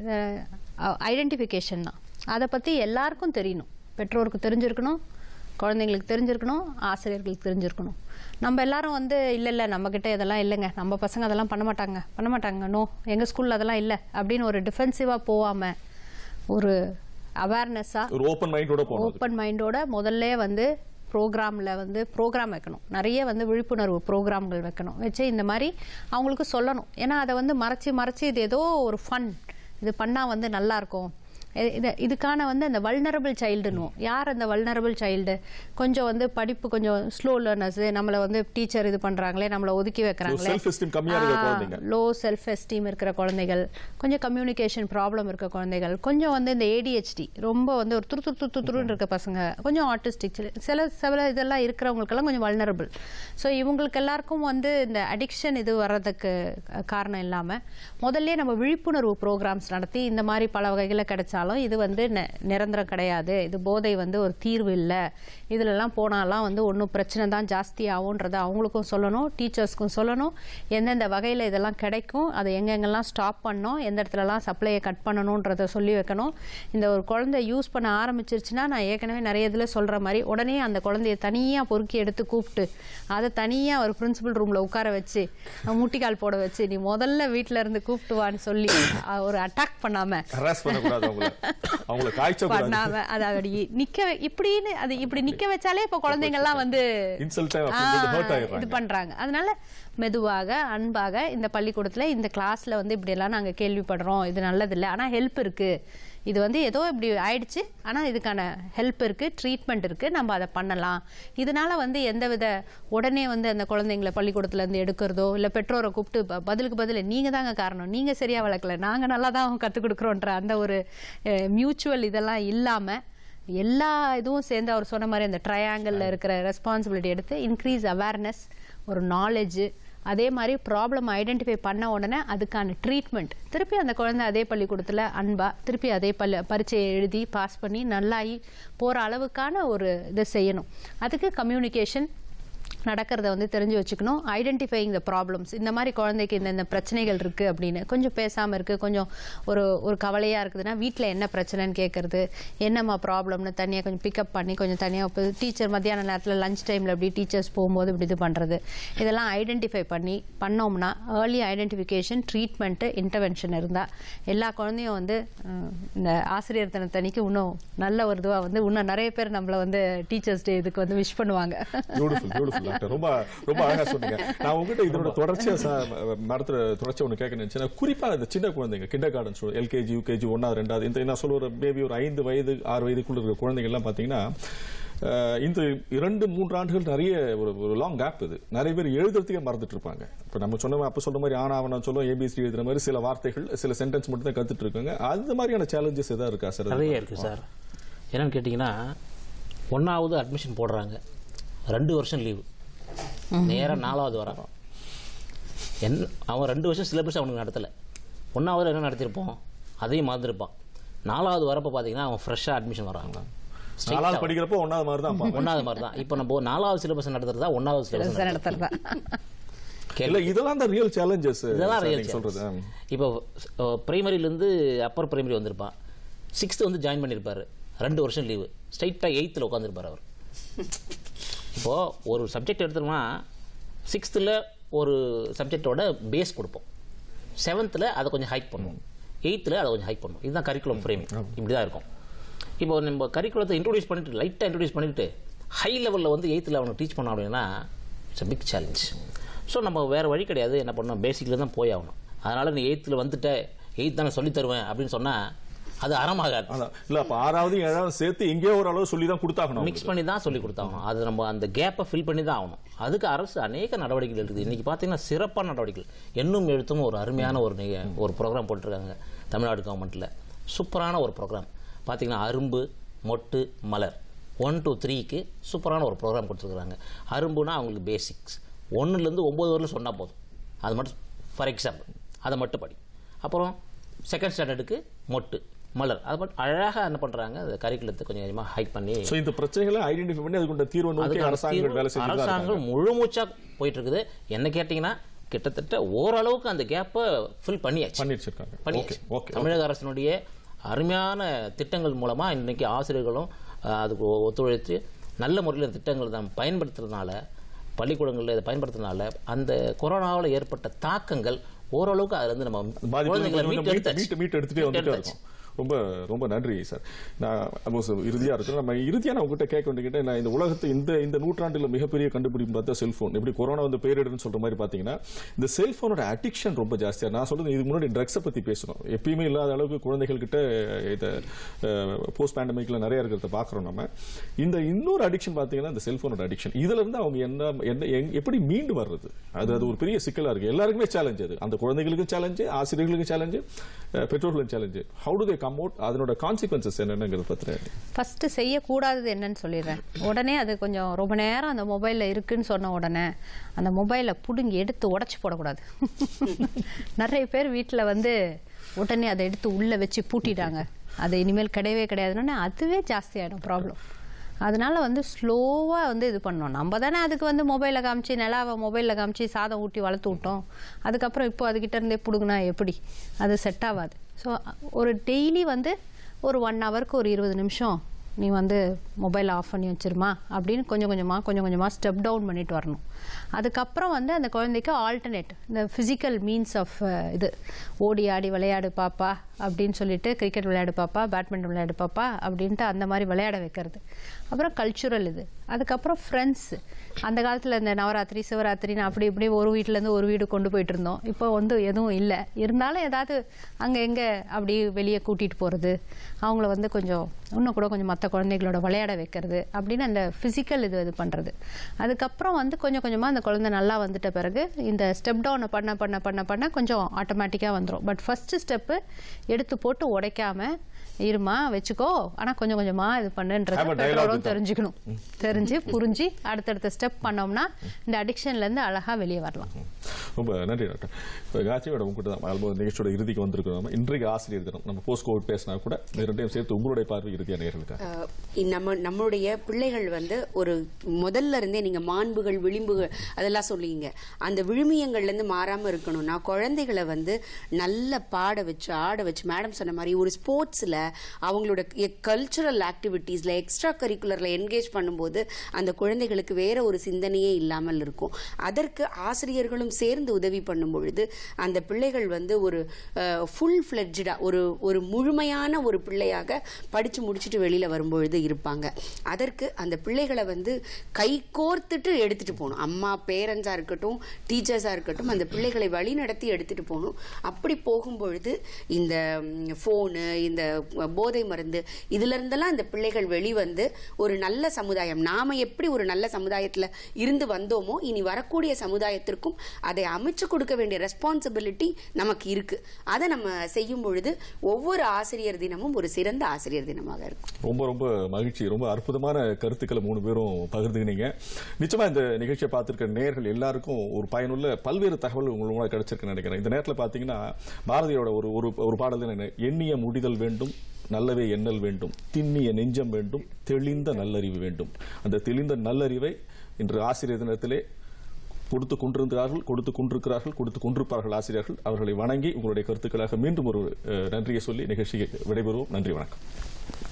ஐடென்டிஃபிகேஷன் தான் அதை பத்தி எல்லாருக்கும் தெரியணும் பெற்றோருக்கு தெரிஞ்சிருக்கணும் குழந்தைங்களுக்கு தெரிஞ்சிருக்கணும் ஆசிரியர்களுக்கு தெரிஞ்சிருக்கணும் நம்ம எல்லாரும் வந்து இல்லை இல்லை நம்மக்கிட்ட இதெல்லாம் இல்லைங்க நம்ம பசங்க அதெல்லாம் பண்ண மாட்டாங்க பண்ண மாட்டாங்க நோ எங்கள் ஸ்கூலில் அதெல்லாம் இல்லை அப்படின்னு ஒரு டிஃபென்சிவாக போகாமல் ஒரு அவேர்னஸாக ஒரு ஓப்பன் மைண்டோட போகணும் ஓப்பன் மைண்டோட முதல்ல வந்து ப்ரோக்ராமில் வந்து ப்ரோக்ராம் வைக்கணும் நிறைய வந்து விழிப்புணர்வு ப்ரோக்ராம்கள் வைக்கணும் வச்சு இந்த மாதிரி அவங்களுக்கு சொல்லணும் ஏன்னா அதை வந்து மறைச்சி மறைச்சி இது ஏதோ ஒரு ஃபன் இது பண்ணால் வந்து நல்லா இருக்கும் இ- இது இதுக்கான வந்து அந்த வல்னரபிள் சைல்டுன்னுவோம் யார் அந்த வல்னரபிள் சைல்டு கொஞ்சம் வந்து படிப்பு கொஞ்சம் ஸ்லோ லேர்னர்ஸ் நம்மளை வந்து டீச்சர் இது பண்ணுறாங்களே நம்மளை ஒதுக்கி வைக்கிறாங்களே self esteem கம்மியா இருக்கிற குழந்தைங்க. லோ செல்ஃப் எஸ்டீம் இருக்கிற குழந்தைகள் கொஞ்சம் கம்யூனிகேஷன் ப்ராப்ளம் இருக்க குழந்தைகள் கொஞ்சம் வந்து இந்த ஏடிஹெச்டி ரொம்ப வந்து ஒரு துரு துரு துரு துரு துருன்னு இருக்க பசங்க கொஞ்சம் ஆர்டிஸ்டிக் சில சில இதெல்லாம் இருக்கிறவங்களுக்கெல்லாம் கொஞ்சம் வல்னரபிள் ஸோ இவங்களுக்கு எல்லாருக்கும் வந்து இந்த அடிக்ஷன் இது வர்றதுக்கு அஹ், காரணம் இல்லாமல் முதல்ல நம்ம விழிப்புணர்வு ப்ரோக்ராம்ஸ் நடத்தி இந்த மாதிரி பல வகைகளில் கிடைச்சாலும் இது வந்து நெ- நிரந்தரம் கிடையாது இது போதை வந்து ஒரு தீர்வு இல்லை இதுலலாம் போனாலாம் வந்து ஒன்றும் பிரச்சனை தான் ஜாஸ்தி ஆகுன்றதை அவங்களுக்கும் சொல்லணும் டீச்சர்ஸ்க்கும் சொல்லணும் எந்தெந்த வகையில் இதெல்லாம் கிடைக்கும் அதை எங்கெங்கெல்லாம் ஸ்டாப் பண்ணணும் எந்த இடத்துலலாம் சப்ளையை கட் பண்ணணுன்றதை சொல்லி வைக்கணும் இந்த ஒரு குழந்தை யூஸ் பண்ண ஆரம்பிச்சிருச்சுன்னா நான் ஏற்கனவே நிறைய இதில் சொல்கிற மாதிரி உடனே அந்த குழந்தைய தனியாக பொறுக்கி எடுத்து கூப்பிட்டு அதை தனியாக ஒரு பிரின்சிபல் ரூமில் உட்கார வச்சு முட்டிக்கால் போட வச்சு நீ முதல்ல வீட்டில் இருந்து கூப்பிட்டு வான்னு சொல்லி அஹ், ஒரு அட்டாக் பண்ணாமல் ஹராஸ் பண்ணக்கூடாது அவங்கள அவங்கள காய்ச்சக்கூடாது பண்ணாம அது அப்படி நிக்க வை- இப்படின்னு அது இப்படி நிக்க வச்சாலே இப்ப குழந்தைங்க எல்லாம் வந்து Insult ஆ ஆ, கொஞ்சம் hurt ஆயிடுறாங்க. இது பண்றாங்க அதனால மெதுவாக அன்பாக இந்த பள்ளிக்கூடத்துல இந்த கிளாஸ்ல வந்து இப்படி எல்லாம் நாங்க கேள்விப்படுறோம் இது நல்லது இல்லை ஆனா ஹெல்ப் இருக்கு இது வந்து ஏதோ இப்படி ஆயிடுச்சு ஆனா இதுக்கான ஹெல்ப் இருக்கு ட்ரீட்மெண்ட் இருக்கு நம்ம அதை பண்ணலாம் இதனால வந்து எந்தவித உடனே வந்து அந்த குழந்தைங்களை பள்ளிக்கூடத்துல இருந்து எடுக்கிறதோ இல்ல பெற்றோரை கூப்பிட்டு ப- பதிலுக்கு பதில் நீங்க தாங்க காரணம் நீங்க சரியா வளர்க்கல நாங்க நல்லா தான் கற்றுக் கொடுக்குறோன்ற அந்த ஒரு மியூச்சுவல் இதெல்லாம் இல்லாம எல்லா இதுவும் சேர்ந்து அவர் சொன்ன மாதிரி அந்த ட்ரையாங்கிளில் இருக்கிற ரெஸ்பான்சிபிலிட்டி எடுத்து இன்க்ரீஸ் அவேர்னஸ் ஒரு நாலேஜ் அதே மாதிரி ப்ராப்ளம் ஐடென்டிஃபை பண்ண உடனே அதுக்கான ட்ரீட்மெண்ட் திருப்பி அந்த குழந்தை அதே பள்ளிக்கூடத்தில் அன்பா திருப்பி அதே பள்ளி பரீட்சையை எழுதி பாஸ் பண்ணி நல்லாயி போகிற அளவுக்கான ஒரு இதை செய்யணும் அதுக்கு கம்யூனிகேஷன் நடக்கிறத வந்து தெரிஞ்சு வச்சுக்கணும் ஐடென்டிஃபைங் த ப்ராப்ளம்ஸ் இந்த மாதிரி குழந்தைக்கு இந்த இந்த பிரச்சனைகள் இருக்கு அப்படின்னு கொஞ்சம் பேசாமல் இருக்கு கொஞ்சம் ஒரு ஒரு கவலையாக இருக்குதுன்னா வீட்டில் என்ன பிரச்சனைன்னு கேட்கறது என்னம்மா ப்ராப்ளம்னு தனியாக கொஞ்சம் பிக்கப் பண்ணி கொஞ்சம் தனியாக இப்போ டீச்சர் மத்தியான நேரத்தில் லஞ்ச் டைமில் இப்படி டீச்சர்ஸ் போகும்போது இப்படி இது பண்ணுறது இதெல்லாம் ஐடென்டிஃபை பண்ணி பண்ணோம்னா ஏர்லி ஐடென்டிஃபிகேஷன் ட்ரீட்மெண்ட்டு இன்டர்வென்ஷன் இருந்தால் எல்லா குழந்தையும் வந்து அஹ், இந்த ஆசிரியர் தினத்தன்னைக்கு இன்னும் நல்ல ஒரு இதுவாக வந்து இன்னும் நிறைய பேர் நம்மளை வந்து டீச்சர்ஸ் டே இதுக்கு வந்து விஷ் பண்ணுவாங்க பியூட்டிஃபுல் பியூட்டிஃபுல் டாக்டர் ரொம்ப ரொம்ப அழகா சொன்னீங்க நான் உங்ககிட்ட இதோட தொடர்ச்சியா மரத்துல தொடர்ச்சியா ஒன்று கேட்க நினைச்சேன் குறிப்பா இந்த சின்ன குழந்தைங்க kindergarten school LKG UKG ஒன்னாவது ரெண்டாவது இந்த நான் சொல்ல ஒரு பேபி ஒரு ஐந்து வயது ஆறு வயதுக்குள்ள இருக்கிற குழந்தைங்க எல்லாம் பாத்தீங்கன்னா அஹ், இந்த இரண்டு மூன்று ஆண்டுகள் நிறைய ஒரு ஒரு லாங் கேப் இது நிறைய பேர் எழுதுறதுக்கே மறந்துட்டு இருப்பாங்க இப்ப நம்ம சொன்ன அப்ப சொன்ன மாதிரி ஆனாவனம் சொல்லுவோம் ஏபிசி எழுதுற மாதிரி சில வார்த்தைகள் சில சென்டென்ஸ் மட்டும் தான் கத்துட்டு இருக்காங்க அந்த மாதிரியான சேலஞ்சஸ் ஏதாவது இருக்கா சார் நிறைய இருக்கு சார் என்னன்னு கேட்டிங்கன்னா ஒன்றாவது அட்மிஷன் போடுறாங்க ரெண்டு வருஷம் லீவு நேரா நாலாவது வரான் என் அவன் ரெண்டு வருஷம் சிலபஸ் அவனுக்கு நடத்தலை ஒன்றாவது என்ன நடத்தியிருப்போம் அதையும் மறந்துருப்பான் நாலாவது வரப்போ பார்த்தீங்கன்னா அவன் ஃப்ரெஷ்ஷாக அட்மிஷன் வராங்க நாலாவது படிக்கிறப்போ ஒன்னாவது மாதிரி தான் பார்ப்பாங்க. ஒன்றாவது மாதிரி தான் இப்போ நம்ம நாலாவது சிலபஸ் நடத்துறதா ஒன்றாவது சிலபஸ் நடத்துறதா இல்ல இதெல்லாம் தான் ரியல் சேலஞ்சஸ் இதெல்லாம் real சொல்றது challenge. இப்போ பிரைமரியிலேருந்து அப்பர் பிரைமரி வந்திருப்பான் சிக்ஸ்த்து வந்து ஜாயின் பண்ணியிருப்பாரு ரெண்டு வருஷம் லீவு ஸ்ட்ரைட்டாக எயித்தில் உட்காந்துருப்பார் அவர் இப்போது ஒரு சப்ஜெக்ட் எடுத்தோம்னா சிக்ஸ்த்தில் ஒரு சப்ஜெக்டோட பேஸ் கொடுப்போம் செவன்த்தில் அதை கொஞ்சம் ஹைக் பண்ணுவோம் எயித்தில் அதை கொஞ்சம் ஹைக் பண்ணுவோம் இதுதான் கரிக்குலம் ஃப்ரேம் இப்படி தான் இருக்கும் இப்போ நம்ம கரிக்குலத்தை இன்ட்ரோடியூஸ் பண்ணிட்டு லைட்டாக இன்ட்ரோடியூஸ் பண்ணிட்டு ஹை லெவலில் வந்து எயித்தில் அவனை டீச் பண்ணோம் அப்படின்னா it's a big challenge so நம்ம வேறு வழி கிடையாது என்ன பண்ணணும் பேசிக்கில் தான் போய் ஆகணும் அதனால் நீ எயித்தில் வந்துட்ட எயித் தானே சொல்லி தருவேன் அப்படின்னு சொன்னால் அது அறமாகாது அதான் இல்ல அப்ப ஆறாவது ஏழாவது சேர்த்து எங்கேயோ ஒரு அளவு சொல்லி தான் கொடுத்தாகணும் மிக்ஸ் பண்ணி தான் சொல்லி கொடுத்தாகணும் அது நம்ம அந்த கேப்பை ஃபில் பண்ணி தான் ஆகணும் அதுக்கு அரசு அநேக நடவடிக்கைகள் இருக்குது இன்னைக்கு பார்த்தீங்கன்னா சிறப்பான நடவடிக்கைகள் எண்ணும் எழுத்தும் ஒரு அருமையான ஒரு நிக- ஒரு ப்ரோக்ராம் போட்டிருக்காங்க தமிழ்நாடு கவர்மெண்ட்டில் சூப்பரான ஒரு ப்ரோக்ராம் பார்த்தீங்கன்னா அரும்பு மொட்டு மலர் ஒன் டூ த்ரீக்கு சூப்பரான ஒரு ப்ரோக்ராம் கொடுத்துருக்குறாங்க அரும்புனா அவங்களுக்கு பேசிக்ஸ் ஒன்றுலேருந்து ஒம்பது வரலும் சொன்னால் போதும் அது மட்டும் ஃபார் எக்ஸாம்பிள் அதை மட்டும் படி அப்புறம் செகண்ட் ஸ்டாண்டர்டுக்கு மொட்டு மலர் அதை மட்டும் அழகாக என்ன பண்ணுறாங்க அந்த கரிக்குலத்தை கொஞ்சம் கொஞ்சமாக ஹைக் பண்ணி சோ இந்த பிரச்சனைகளை ஐடென்டிஃபை பண்ணி அதுக்குண்ட தீர்வு நோக்கி அதுக்கான அரசாங்கங்கள் தீர்வு வேலை செஞ்சு அரசாங்கம் முழு மூச்சா போயிட்டு இருக்குது என்ன கேட்டீங்கன்னா கிட்டத்தட்ட ஓரளவுக்கு அந்த கேப்பை ஃபில் பண்ணியாச்சு பண்ணி வச்சிருக்காங்க ஓகே பண்ணியாச்சு ஓகே தமிழக அரசினுடைய அருமையான திட்டங்கள் மூலமா இன்னைக்கு ஆசிரியர்களும் அஹ், அதுக்கு ஒ- ஒத்துழைத்து நல்ல முறையில் இந்த திட்டங்களை நாம் பயன்படுத்துறதுனால பள்ளிக்கூடங்களில் இதை பயன்படுத்துறதுனால அந்த கொரோனாவில் ஏற்பட்ட தாக்கங்கள் ஓரளவுக்கு அதுல இருந்து நம்ம பாதிப்பு குழந்தைகளை கொஞ்சம் மீட்டு மீட்டு எடுத்தாச்சு. மீட்டு மீட்டு எடுத்துட்டே மீட்டு வந்துட்டே எடுத்தாச்சு. இருக்கும் ரொம்ப ரொம்ப நன்றி சார் நான் அப்போ சார் இறுதியா இருக்கு நம்ம இறுதியா நான் உங்ககிட்ட கேட்க வேண்டிய நான் இந்த உலகத்தை இந்த இந்த நூற்றாண்டுல மிகப்பெரிய கண்டுபிடிப்பு பார்த்தா செல்போன் எப்படி கொரோனா வந்து பேரிடர்னு சொல்ற மாதிரி பாத்தீங்கன்னா இந்த செல்போனோட அடிக்ஷன் ரொம்ப ஜாஸ்தியா நான் சொல்றது இதுக்கு முன்னாடி ட்ரக்ஸை பத்தி பேசணும் எப்பயுமே இல்லாத அளவுக்கு குழந்தைகள் கிட்ட இந்த போஸ்ட் பேண்டமிக்ல நிறைய இருக்கிறத பாக்குறோம் நம்ம இந்த இன்னொரு அடிக்ஷன் பாத்தீங்கன்னா இந்த செல்போனோட அடிக்ஷன் இதுல இருந்து அவங்க என்ன என்ன எங்க- எப்படி மீண்டு வர்றது அது அது ஒரு பெரிய சிக்கலா இருக்கு எல்லாருக்குமே சேலஞ்ச் அது அந்த குழந்தைகளுக்கும் சேலஞ்சு ஆசிரியர்களுக்கும் சேலஞ்சு பெற்றோர்களுக்கும் challenge how to they come out அதனோட கான்சிக்வன்சஸ் என்னங்கிறத பத்தி ஃபர்ஸ்ட் செய்யக்கூடாதது என்னன்னு சொல்லிடுறேன் உடனே அது கொஞ்சம் ரொம்ப நேரம் அந்த மொபைல்ல இருக்குன்னு சொன்ன உடனே அந்த மொபைலை பிடுங்கி எடுத்து உடைச்சு போடக்கூடாது நிறைய பேர் வீட்டில் வந்து உடனே அதை எடுத்து உள்ள வச்சு பூட்டிட்டாங்க அது இனிமேல் கிடையவே கிடையாதுன்னு அதுவே ஜாஸ்தி ஆயிடும் ப்ராப்ளம் அதனால வந்து ஸ்லோவாக வந்து இது பண்ணோம் நம்ம தானே அதுக்கு வந்து மொபைலில் காமிச்சு நிலாவை மொபைலில் காமிச்சு சாதம் ஊட்டி வளர்த்து விட்டோம் அதுக்கப்புறம் இப்போ அதுகிட்ட இருந்தே பிடுங்கினா எப்படி அது செட் ஆகாது ஸோ ஒரு டெய்லி வந்து ஒரு ஒன் ஹவருக்கு ஒரு இருபது நிமிஷம் நீ வந்து மொபைல் ஆஃப் பண்ணி வச்சிருமா அப்படின்னு கொஞ்சம் கொஞ்சமாக கொஞ்சம் கொஞ்சமாக ஸ்டெப் டவுன் பண்ணிட்டு வரணும் அதுக்கப்புறம் வந்து அந்த குழந்தைக்கு ஆல்டர்னேட் இந்த ஃபிசிக்கல் மீன்ஸ் ஆஃப் இது ஓடி ஆடி விளையாடு பாப்பா அப்படின்னு சொல்லிட்டு கிரிக்கெட் விளையாடு பாப்பா பேட்மிண்டன் விளையாடு பாப்பா அப்படின்ட்டு அந்த மாதிரி விளையாட வைக்கிறது அப்புறம் கல்ச்சுரல் இது அதுக்கப்புறம் ஃப்ரெண்ட்ஸ் அந்த காலத்தில் இந்த நவராத்திரி சிவராத்திரின்னு அப்படி இப்படி ஒரு வீட்டிலேருந்து ஒரு வீடு கொண்டு போயிட்டு இருந்தோம் இப்போ வந்து எதுவும் இல்லை இருந்தாலும் ஏதாவது அங்கே எங்கே அப்படி வெளியே கூட்டிகிட்டு போகிறது அவங்கள வந்து கொஞ்சம் இன்னும் கூட கொஞ்சம் மற்ற குழந்தைகளோட விளையாட வைக்கிறது அப்படின்னு அந்த ஃபிசிக்கல் இது இது பண்ணுறது அதுக்கப்புறம் வந்து கொஞ்சம் கொஞ்சமாக அந்த குழந்தை நல்லா வந்துட்ட பிறகு இந்த ஸ்டெப் டவுனை பண்ண பண்ண பண்ண பண்ண கொஞ்சம் ஆட்டோமேட்டிக்காக வந்துடும் பட் ஃபஸ்ட்டு ஸ்டெப்பு எடுத்து போட்டு உடைக்காம இருமா வச்சுக்கோ ஆனால் கொஞ்சம் கொஞ்சமாக இது பண்ணுன்றது Have a dialogue பெற்றோரும் with them. தெரிஞ்சுக்கணும் தெரிஞ்சு புரிஞ்சு அடுத்தடுத்த ஸ்டெப் பண்ணோம்னா இந்த அடிக்ஷன்லேருந்து அழகாக வெளியே வரலாம் ரொம்ப நன்றி டாக்டர் இப்போ காட்சி மேடம் உங்ககிட்ட தான் ஆல்மோஸ்ட் நிகழ்ச்சியோட இறுதிக்கு வந்திருக்கோம் நம்ம இன்றைக்கு ஆசிரியர் தினம் நம்ம போஸ்ட் கோவிட் பேசினா கூட இது ரெண்டையும் சேர்த்து உங்களுடைய பார்வை இறுதியாக நேர்களுக்காக அஹ் நம்ம நம்மளுடைய பிள்ளைகள் வந்து ஒரு முதல்ல இருந்தே நீங்க மாண்புகள் விளிம்புகள் அதெல்லாம் சொல்லுவீங்க அந்த விழுமியங்கள்ல இருந்து மாறாம இருக்கணும்னா குழந்தைகளை வந்து நல்ல பாட வச்சு ஆட வச்சு மேடம் சொன்ன மாதிரி ஒரு ஸ்போர்ட்ஸ்ல அவங்களோட கல்ச்சுரல் ஆக்டிவிட்டீஸ்ல எக்ஸ்ட்ரா கரிக்குலர்ல என்கேஜ் பண்ணும்போது அந்த குழந்தைகளுக்கு வேற ஒரு சிந்தனையே இல்லாமல் இருக்கும் அதற்கு ஆசிரியர்களும் சேர்ந்து உதவி பண்ணும் பொழுது அந்த பிள்ளைகள் வந்து ஒரு ஃபுல் ஃபிளட்ஜா ஒரு ஒரு முழுமையான ஒரு பிள்ளையாக படிச்சு முடிச்சுட்டு வெளியில வரும்பொழுது இருப்பாங்க அதற்கு அந்த பிள்ளைகளை வந்து கை கோர்த்துட்டு எடுத்துட்டு போகணும் அம்மா பேரண்ட்ஸா இருக்கட்டும் டீச்சர்ஸா இருக்கட்டும் அந்த பிள்ளைகளை வழி நடத்தி எடுத்துட்டு போகணும் அப்படி போகும்பொழுது இந்த ஃபோனு இந்த போதை மருந்து இதுல இருந்தெல்லாம் இந்த பிள்ளைகள் வெளிவந்து ஒரு நல்ல சமுதாயம் நாம எப்படி ஒரு நல்ல சமுதாயத்துல இருந்து வந்தோமோ இனி வரக்கூடிய சமுதாயத்திற்கும் அதை அமைச்சு கொடுக்க வேண்டிய ரெஸ்பான்சிபிலிட்டி நமக்கு இருக்கு அதை நம்ம செய்யும் பொழுது ஒவ்வொரு ஆசிரியர் தினமும் ஒரு சிறந்த ஆசிரியர் தினமாக இருக்கும் ரொம்ப ரொம்ப மகிழ்ச்சி ரொம்ப அற்புதமான கருத்துக்களை மூணு பேரும் பகிர்ந்துக்கினீங்க நிச்சயமா இந்த நிகழ்ச்சியை பார்த்திருக்க நேயர்கள் எல்லாருக்கும் ஒரு பயனுள்ள பல்வேறு தகவல் உங்களுக்கு கிடைச்சிருக்குன்னு நினைக்கிறேன் இந்த நேரத்தில் பார்த்தீங்கன்னா பாரதியோட ஒரு ஒரு ஒரு பாடல் தான் என்ன எண்ணிய முடிதல் வேண்டும் நல்லவே எண்ணல் வேண்டும் திண்ணிய நெஞ்சம் வேண்டும் தெளிந்த நல்லறிவு வேண்டும் அந்த தெளிந்த நல்லறிவை இன்று ஆசிரியர் தினத்திலே கொடுத்து கொண்டிருந்தார்கள் கொடுத்து கொண்டிருக்கிறார்கள் கொடுத்து கொண்டிருப்பார்கள் ஆசிரியர்கள் அவர்களை வணங்கி உங்களுடைய கருத்துக்களாக மீண்டும் ஒரு அஹ், நன்றியை சொல்லி நிகழ்ச்சியை விடைபெறுவோம் நன்றி வணக்கம்